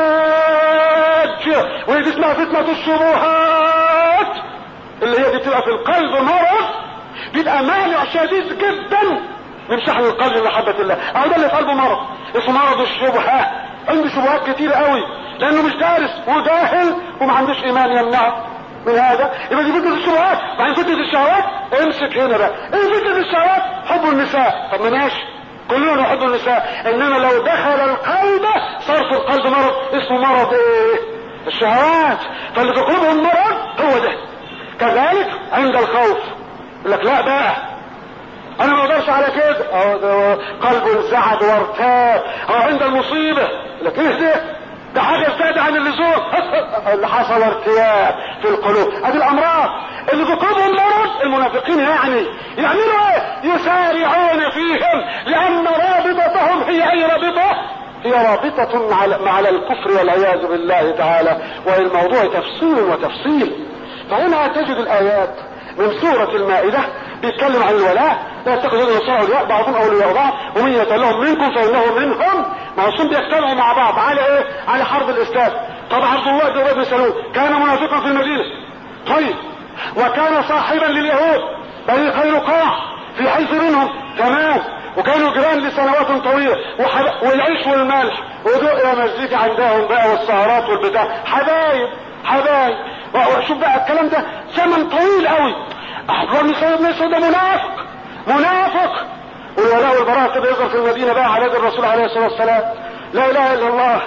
انفعاج ودي اسمها فتنة الشبهات اللي هي دي بتبقى في القلب مرض بيبقى مانع شديد جدا من شحن القلب لمحبة الله اهو ده اللي في قلبه مرض اسمه مرض الشبهات عنده شبهات كتير قوي لانه مش دارس وجاهل وما عندوش ايمان يمنعه من هذا يبقى دي فتنة الشبهات بعدين فتنة الشهوات امسك هنا بقى ايه فتنة الشهوات حب النساء طب ما ماشي كلنا نحب النساء انما لو دخل القلب صار في القلب مرض اسمه مرض ايه الشهوات فاللي في قلوبهم مرض هو ده كذلك عند الخوف يقول لك لا بقى انا ما اقدرش على كده اه ده قلبه انزعج وارتاب اه عند المصيبه يقول لك ايه ده ده حاجة زاد عن اللزوم اللي حصل ارتياب في القلوب ادي الامراض اللي في قلوبهم مرض المنافقين يعني يعملوا ايه يسارعون فيهم لان رابطتهم هي اي رابطة هي رابطة مع الكفر والعياذ بالله تعالى والموضوع تفصيل وتفصيل فهنا تجد الايات من سورة المائدة بيتكلم عن الولاء لا يتخذ النصارى اولياء بعضهم اولياء بعض ومن يتولهم منكم فانه منهم معصوم بيجتمعوا مع بعض على ايه؟ على حرب الاسلام طب عبد الله بن ابي بن سلول كان منافقا في المدينه طيب وكان صاحبا لليهود بني قينقاع في حيث منهم تمام وكانوا جيران لسنوات طويله وحب... والعيش والملح ودق مزيكا عندهم بقى والسهرات والبتاع حبايب حبايب وشوف بقى الكلام ده زمن طويل قوي احضر سيدنا يسود ده منافق منافق والولاء والبراء كده يظهر في المدينة بقى على يد الرسول عليه الصلاة والسلام لا اله الا الله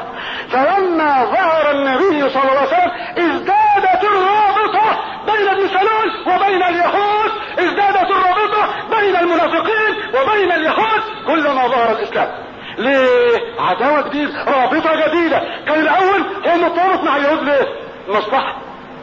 فلما ظهر النبي صلى الله عليه وسلم ازدادت الرابطة بين ابن سلول وبين اليهود ازدادت الرابطة بين المنافقين وبين اليهود كلما ظهر الاسلام ليه عداوة جديدة رابطة جديدة كان الاول هو متورط مع اليهود ليه مصلحة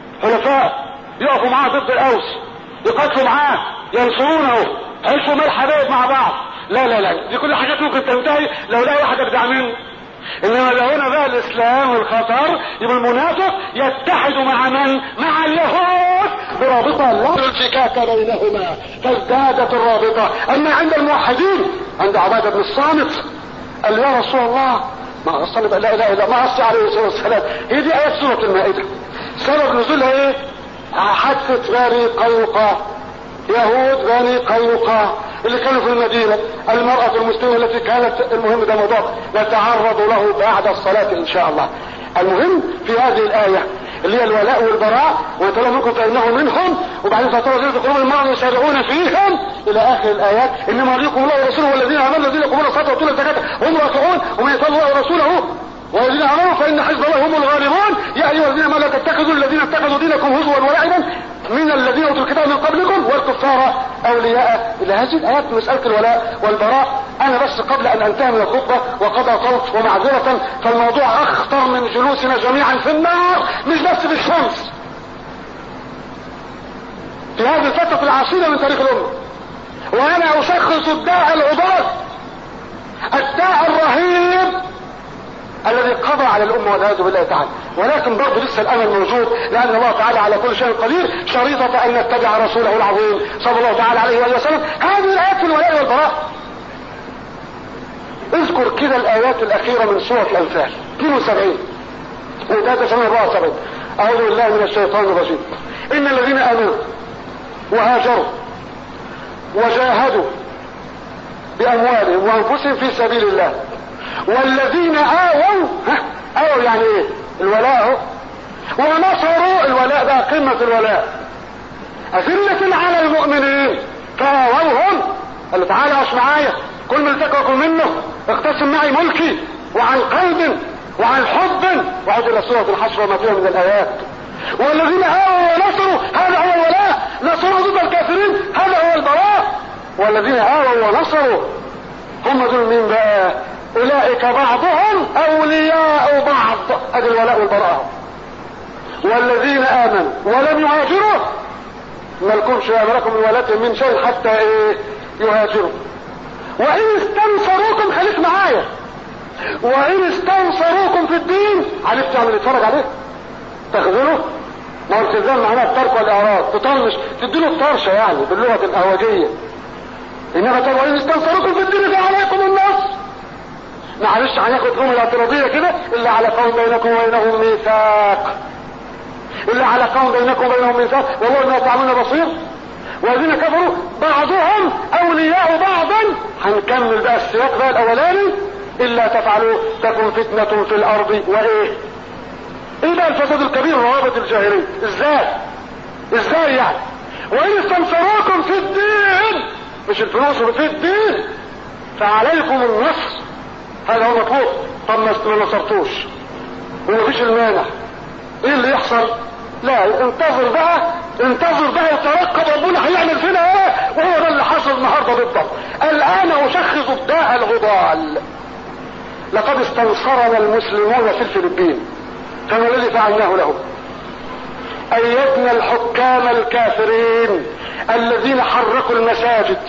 حلفاء يقفوا معاه ضد الاوس يقاتلوا معاه ينصرونه عيشوا ملح حبايب مع بعض لا لا لا دي كل حاجات ممكن تنتهي لو لا واحد ابدع منه انما لو هنا بقى الاسلام والخطر يبقى المنافق يتحد مع من مع اليهود برابطة لا انفكاك بينهما فازدادت الرابطة اما عند الموحدين عند عبادة بن الصامت قال يا رسول الله ما اصل لا اله الا ما اصل عليه الصلاه والسلام هي دي ايات سوره المائده سبب نزولها ايه حادثه بني قينقاع يهود بني قينقاع اللي كانوا في المدينة المرأة المسلمة التي كانت المهم ده موضوع نتعرض له بعد الصلاة ان شاء الله المهم في هذه الآية اللي هي الولاء والبراء ويتولى منكم فإنه منهم وبعدين فترى الذين قلوب المرء يسارعون فيهم إلى آخر الآيات إنما وليكم الله ورسوله والذين آمنوا الذين يقومون الصلاة ويؤتون الزكاة هم راكعون ومن يتولى الله ورسوله والذين امنوا فان حزب الله هم الغالبون يا ايها الذين امنوا لا تتخذوا الذين اتخذوا دينكم هزوا ولعبا من الذين اوتوا الكتاب من قبلكم والكفار اولياء الى هذه الايات مساله الولاء والبراء انا بس قبل ان انتهي من الخطبه وقد اطلت ومعذره فالموضوع اخطر من جلوسنا جميعا في النار مش بس في الشمس في هذه الفتره العصيبه من تاريخ الامه وانا اشخص الداء العباد الداء الرهيب الذي قضى على الأمة والعياذ بالله تعالى ولكن برضه لسه الأمل موجود لأن الله تعالى على كل شيء قدير شريطة أن نتبع رسوله العظيم صلى الله تعالى عليه وآله وسلم هذه الآيات في الولاء والبراء اذكر كده الآيات الأخيرة من سورة الأنفال 72 وده 74 أعوذ بالله من الشيطان الرجيم إن الذين آمنوا وهاجروا وجاهدوا بأموالهم وأنفسهم في سبيل الله والذين آووا آووا يعني ايه الولاء ونصروا الولاء ده قمة الولاء أذلة على المؤمنين فآووهم قال له تعالى عش معايا كل من التقى منه اقتسم معي ملكي وعن قلب وعن حب وعد الرسول في الحشر وما فيها من الآيات والذين آووا ونصروا هذا هو الولاء نصروا ضد الكافرين هذا هو البراء والذين آووا ونصروا هم دول مين بقى أولئك بعضهم أولياء بعض ادي الولاء والبراء والذين آمنوا ولم يهاجروا ما لكمش لكم من ولاتهم من شيء حتى ايه يهاجروا وإن استنصروكم خليك معايا وإن استنصروكم في الدين عرفت تعمل يتفرج عليه تخذله ما هو التزام معناه الترك والإعراض تطنش تديله الطرشة يعني باللغة الأهوجية إنما طب وإن استنصروكم في الدين فعليكم النصر معلش هناخد جملة اعتراضية كده إلا على قوم بينكم وبينهم ميثاق إلا على قوم بينكم وبينهم ميثاق والله إنه تعملنا بصير والذين كفروا بعضهم أولياء بعضا هنكمل بقى السياق بقى الأولاني إلا تفعلوا تكن فتنة في الأرض وإيه إيه بقى الفساد الكبير روابط الجاهلية إزاي إزاي يعني وإن استنصروكم في الدين مش الفلوس في الدين فعليكم النصر هذا هو مطلوب طب ما نصرتوش ومفيش المانع ايه اللي يحصل لا انتظر بقى انتظر بقى وترقب ربنا هيعمل فينا ايه وهو ده اللي حصل النهارده بالضبط الان اشخص الداء الغضال لقد استنصرنا المسلمون في الفلبين فما الذي فعلناه لهم ايدنا الحكام الكافرين الذين حركوا المساجد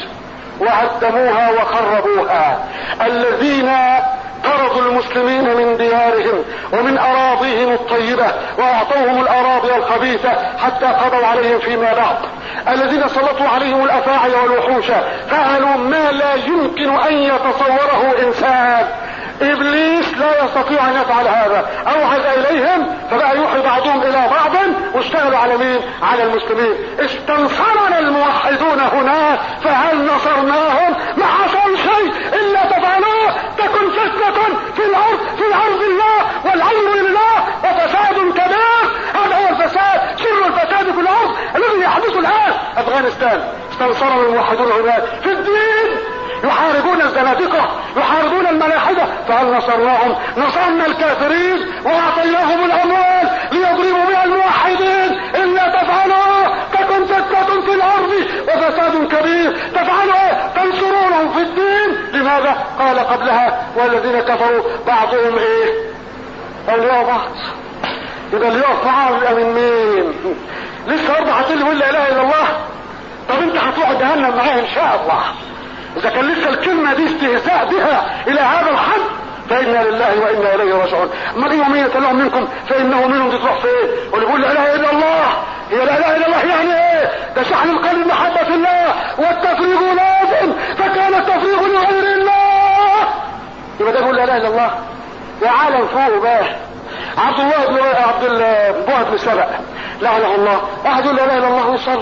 وهدموها وخربوها الذين طردوا المسلمين من ديارهم ومن اراضيهم الطيبة واعطوهم الاراضي الخبيثة حتى قضوا عليهم فيما بعد الذين سلطوا عليهم الافاعي والوحوش فعلوا ما لا يمكن ان يتصوره انسان ابليس لا يستطيع ان يفعل هذا اوحد اليهم فبقى يوحي بعضهم الى بعض واشتغلوا على مين على المسلمين استنصرنا الموحدون هنا فهل نصرناهم ما حصل شيء الا تفعلوه تكن فتنة في الارض في ارض الله والامر لله وفساد كبير هذا هو الفساد سر الفساد في الارض الذي يحدث الان افغانستان استنصرنا الموحدون هناك في الدين يحاربون الزنادقة يحاربون الملاحدة فهل نصرناهم نصرنا الكافرين واعطيناهم الاموال ليضربوا بها الموحدين الا تفعلوا تكن فتنة في الارض وفساد كبير تفعلوا تنصرونهم في الدين لماذا قال قبلها والذين كفروا بعضهم ايه اولياء بعض يبقى اللي يقف معاهم يبقى من مين لسه اربعة اللي يقول لا اله الا الله طب انت هتروح جهنم معاه ان شاء الله اذا كان لسه الكلمة دي استهزاء بها الى هذا الحد فإنا لله وإنا إليه راجعون أما يوم من يتلهم منكم فإنه منهم دي تروح فين واللي يقول لا إله إلا الله هي لا إله إلا الله يعني إيه ده شحن القلب محبة الله والتفريغ لازم فكان التفريغ لغير الله يبقى ده يقول لا إله إلا الله يا عالم فوق بقى عبد الله بن عبد الله بن سبأ لعنه الله أحد يقول لا إله إلا الله ويصلي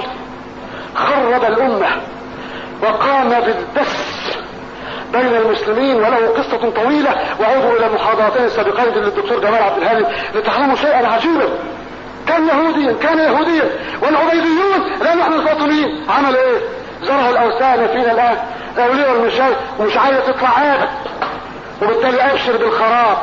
خرب الأمة وقام بالدس بين المسلمين وله قصة طويلة وعودوا الى محاضرتين السابقين للدكتور جمال عبد الهادي لتعلموا شيئا عجيبا كان يهوديا كان يهوديا والعبيديون لا نحن الفاطميين عمل ايه زرعوا الاوثان فينا الان اولياء المشاي ومش عايز تطلع عابد وبالتالي ابشر بالخراب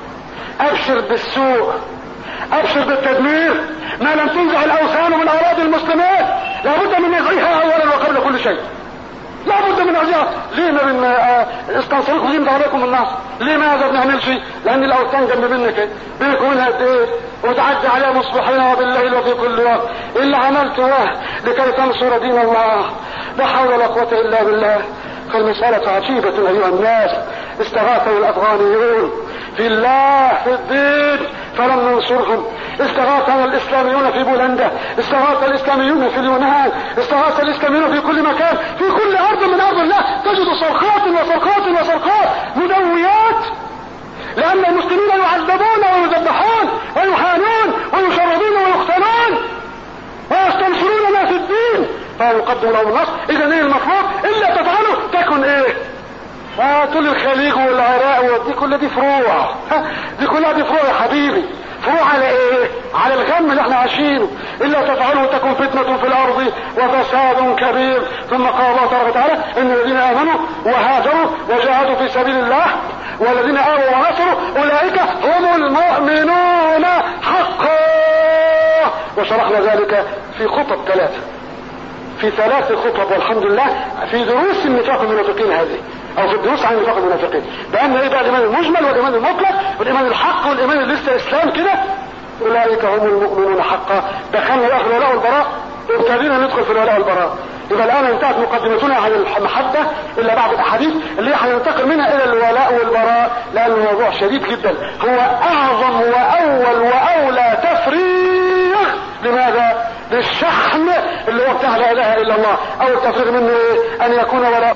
ابشر بالسوء ابشر بالتدمير ما لم تنزع الاوثان من اراضي المسلمين لابد من نزعها اولا وقبل كل شيء لا بد من اجيال ليه ما بن استنصركم ليه عليكم الناس ليه ماذا بنعمل شيء لان الاوثان جنب منك بينك وبينها قد ايه وتعدي عليها مصبحين وبالليل وفي كل وقت اللي عملته لكي تنصر دين الله لا حول ولا قوه الا بالله فالمسألة عجيبة أيها الناس استغاثوا الأفغانيون في الله في الدين فلم ننصرهم استغاثنا الاسلاميون في بولندا استغاث الاسلاميون في اليونان استغاث الاسلاميون في كل مكان في كل ارض من ارض الله تجد صرخات وصرخات وصرخات مدويات لان المسلمين يعذبون ويذبحون ويهانون ويشردون ويقتلون ويستنصروننا في الدين فيقدم لهم النصر اذا ايه المطلوب الا تفعلوا تكن ايه هاتوا الخليج والعراق ودي كل دي فروع دي كلها دي فروع يا حبيبي فروع على ايه على الغم اللي احنا عايشينه الا تفعلوا تكون فتنه في الارض وفساد كبير ثم قال الله تبارك وتعالى ان الذين امنوا وهاجروا وجاهدوا في سبيل الله والذين امنوا ونصروا اولئك هم المؤمنون حقا وشرحنا ذلك في خطب ثلاثه في ثلاث خطب والحمد لله في دروس النفاق المنافقين هذه او في الدروس عن نفاق المنافقين بان ايه بقى الايمان المجمل والايمان المطلق والايمان الحق والايمان اللي لسه اسلام كده اولئك هم المؤمنون حقا دخلنا بقى في الولاء والبراء وابتدينا ندخل في الولاء والبراء يبقى الان انتهت مقدمتنا عن المحبه الا بعض الاحاديث اللي هننتقل منها الى الولاء والبراء لان الموضوع شديد جدا هو اعظم واول واولى تفريغ لماذا؟ للشحن اللي هو بتاع لا اله الا الله او التفريغ منه ايه؟ ان يكون ولاء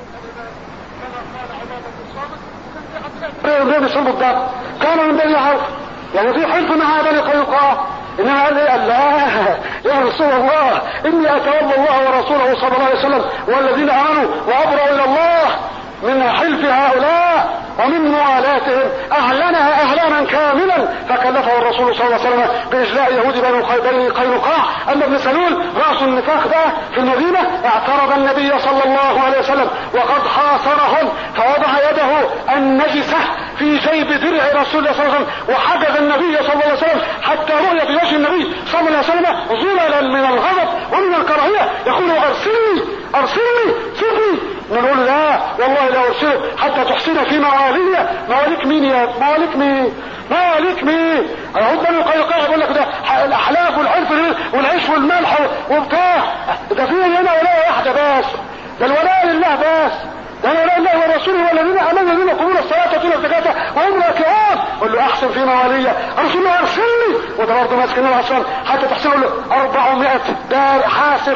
بين بالضبط كان من بني عوف يعني في حلف مع بني قيقاع انما قال ايه لا يا رسول الله اني اتولى الله ورسوله صلى الله عليه وسلم والذين امنوا وابرأوا الى الله من حلف هؤلاء ومن موالاتهم اعلنها اعلانا كاملا فكلفه الرسول صلى الله عليه وسلم باجلاء يهود بني قينقاع اما ابن سلول راس النفاق ده في المدينه اعترض النبي صلى الله عليه وسلم وقد حاصرهم فوضع يده النجسه في جيب درع رسول الله صلى الله عليه وسلم وحجز النبي صلى الله عليه وسلم حتى رؤي في وجه النبي صلى الله عليه وسلم ظللا من الغضب ومن الكراهيه يقول ارسلني ارسلني سيبني نقول لا والله لا ارسلك حتى تحسن في موالية مواليك مين يا مواليك مين مواليك مين انا بني القيقاع يقول لك ده الاحلاف والحلف والعيش والملح وبتاع ده في هنا ولايه واحده بس ده الولاء لله بس ده ولاء الله ورسوله والذين امنوا الذين يقومون الصلاه ويؤتون الزكاه وهم راكعون قل له احسن في مواليه ارسل الله ارسلني وده برضه ماسك النبي عشان حتى تحسن له 400 دار حاسر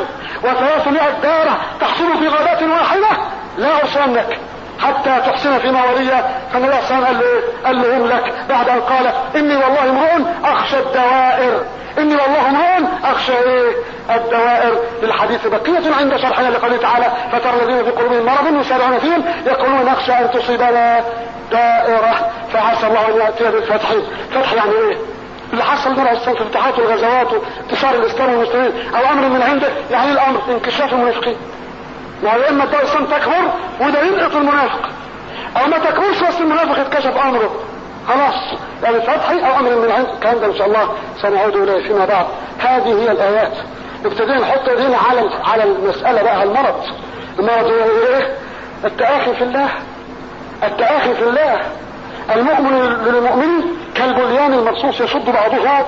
و300 دارة تحصل في غابات واحدة لا أرسلنك حتى تحسن في موالية فالنبي صلى الله عليه وسلم قال له قال لهم لك بعد ان قال اني والله امرؤ اخشى الدوائر اني والله امرؤ اخشى ايه الدوائر للحديث بقية عند شرحنا لقوله تعالى فترى الذين في قلوبهم مرض يسارعون فيهم يقولون نخشى ان تصيبنا دائرة فعسى الله ان ياتي بالفتح فتح يعني ايه اللي حصل مرة في الفتوحات والغزوات وانتشار الاسلام والمسلمين او امر من عنده يعني الامر انكشاف المنافقين وهو اما الدولة الاسلام تكبر وده ينقط المنافق او ما تكبرش بس المنافق يتكشف امره خلاص يعني فتحي او امر من عند الكلام ده ان شاء الله سنعود اليه فيما بعد هذه هي الايات ابتدينا نحط ايدينا على على المساله بقى المرض المرض هو ايه التآخي في الله التآخي في الله المؤمن للمؤمن كالبنيان المرصوص يشد بعضها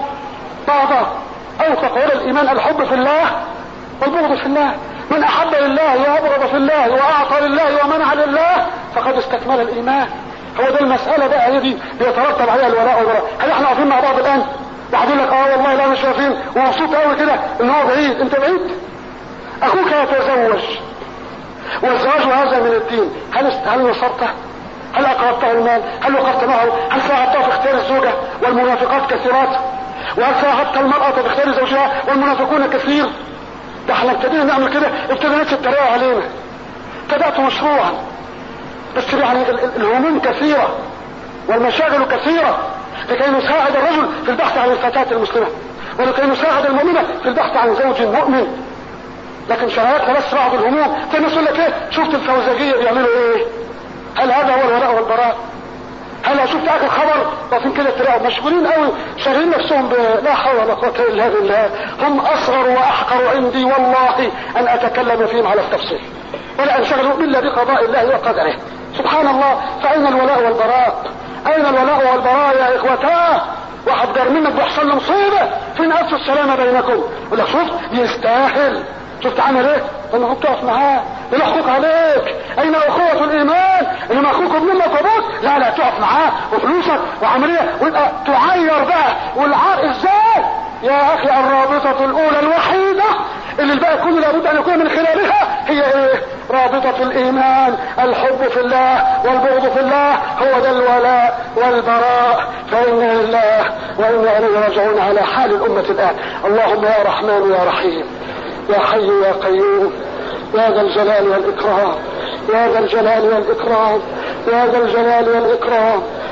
بعضا اوثق ولا الايمان الحب في الله والبغض في الله من احب لله وابغض في الله واعطى لله ومنع لله فقد استكمل الايمان هو ده المسألة بقى هي دي بيترتب عليها الولاء والبراء هل احنا واقفين مع بعض الان واحد يقول لك اه والله لا مش واقفين ومبسوط قوي كده ان هو بعيد انت بعيد اخوك يتزوج والزواج هذا من الدين هل هل نصرته هل اقربته المال هل وقفت معه هل ساعدته في اختيار الزوجة والمنافقات كثيرات وهل ساعدت المرأة في اختيار زوجها والمنافقون كثير ده احنا ابتدينا نعمل كده ابتدى الناس يتريقوا علينا ابتدأت مشروعا بس يعني الهموم كثيرة والمشاغل كثيرة لكي نساعد الرجل في البحث عن الفتاة المسلمة ولكي نساعد المؤمنة في البحث عن زوج مؤمن لكن شهادتنا بس بعض الهموم الناس يقول لك ايه شفت الفوزجية بيعملوا ايه هل هذا هو الولاء والبراء هل لو شفت اخر خبر واقفين كده تلاقوا مشغولين قوي شاغلين نفسهم لا حول ولا قوه الا بالله هم اصغر واحقر عندي والله ان اتكلم فيهم على التفصيل ولا انشغلوا الا بقضاء الله وقدره سبحان الله فاين الولاء والبراء اين الولاء والبراء يا اخوتاه واحد دار منك بيحصل له مصيبه فين افشوا السلامه بينكم يقول لك شفت يستاهل شفت عمل ايه المفروض تقف معاه يقول اخوك عليك اين اخوة الايمان انما اخوك ابن امك وابوك لا لا تقف معاه وفلوسك وعملية ويبقى تعير بقى والعار ازاي يا اخي الرابطة الاولى الوحيدة اللي الباقي كله لابد ان يكون من خلالها هي ايه رابطة الايمان الحب في الله والبغض في الله هو ده الولاء والبراء فانا لله وانا اليه راجعون على حال الامة الان اللهم يا رحمن يا رحيم يا حي يا قيوم يا ذا الجلال والإكرام يا ذا الجلال والإكرام يا ذا الجلال والإكرام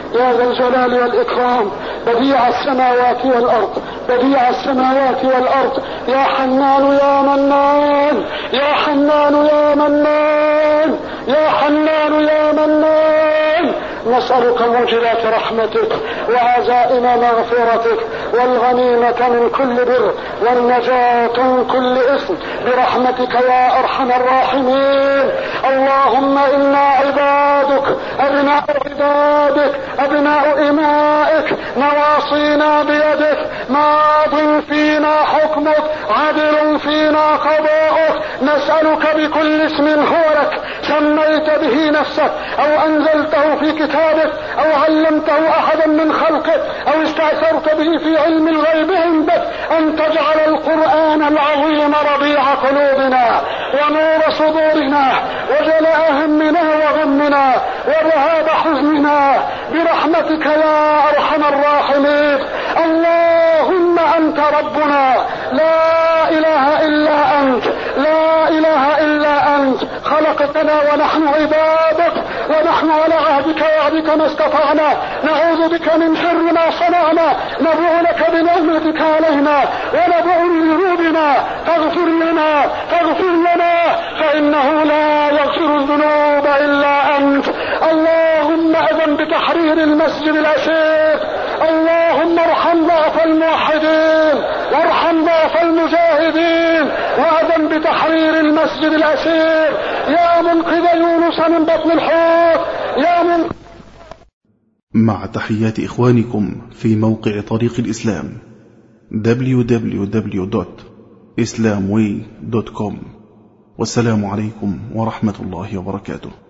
يا ذا الجلال والإكرام بديع السماوات والأرض بديع السماوات والأرض يا حنان يا منان يا حنان يا منان يا حنان يا منان نسألك موجبات رحمتك وعزائم مغفرتك والغنيمة من كل بر والنجاة من كل إثم برحمتك يا أرحم الراحمين اللهم إنا عبادك أبناء عبادك أبناء إمائك نواصينا بيدك ماض فينا حكمك عدل فينا قضاؤك نسألك بكل اسم هو لك سميت به نفسك أو أنزلته في كتابك أو علمته أحدا من خلقك أو استأثرت به في علم الغيب عندك أن تجعل القرآن العظيم ربيع قلوبنا ونور صدورنا وجلاء همنا وغمنا وذهاب حزننا برحمتك يا أرحم الراحمين اللهم أنت ربنا لا إله إلا أنت لا إله إلا أنت خلقتنا ونحن عبادك ونحن على عهدك وعدك ما استطعنا نعوذ بك من شر ما صنعنا نبوء لك بنعمتك علينا ونبوء لذنوبنا فاغفر لنا فاغفر لنا فإنه لا يغفر الذنوب إلا أنت اللهم أذن بتحرير المسجد الأشيخ اللهم ارحم ضعف الموحدين وارحم ضعف المجاهدين وأذن بتحرير المسجد الأسير يا منقذ يونس من بطن الحوت يا من مع تحيات إخوانكم في موقع طريق الإسلام www.islamway.com والسلام عليكم ورحمة الله وبركاته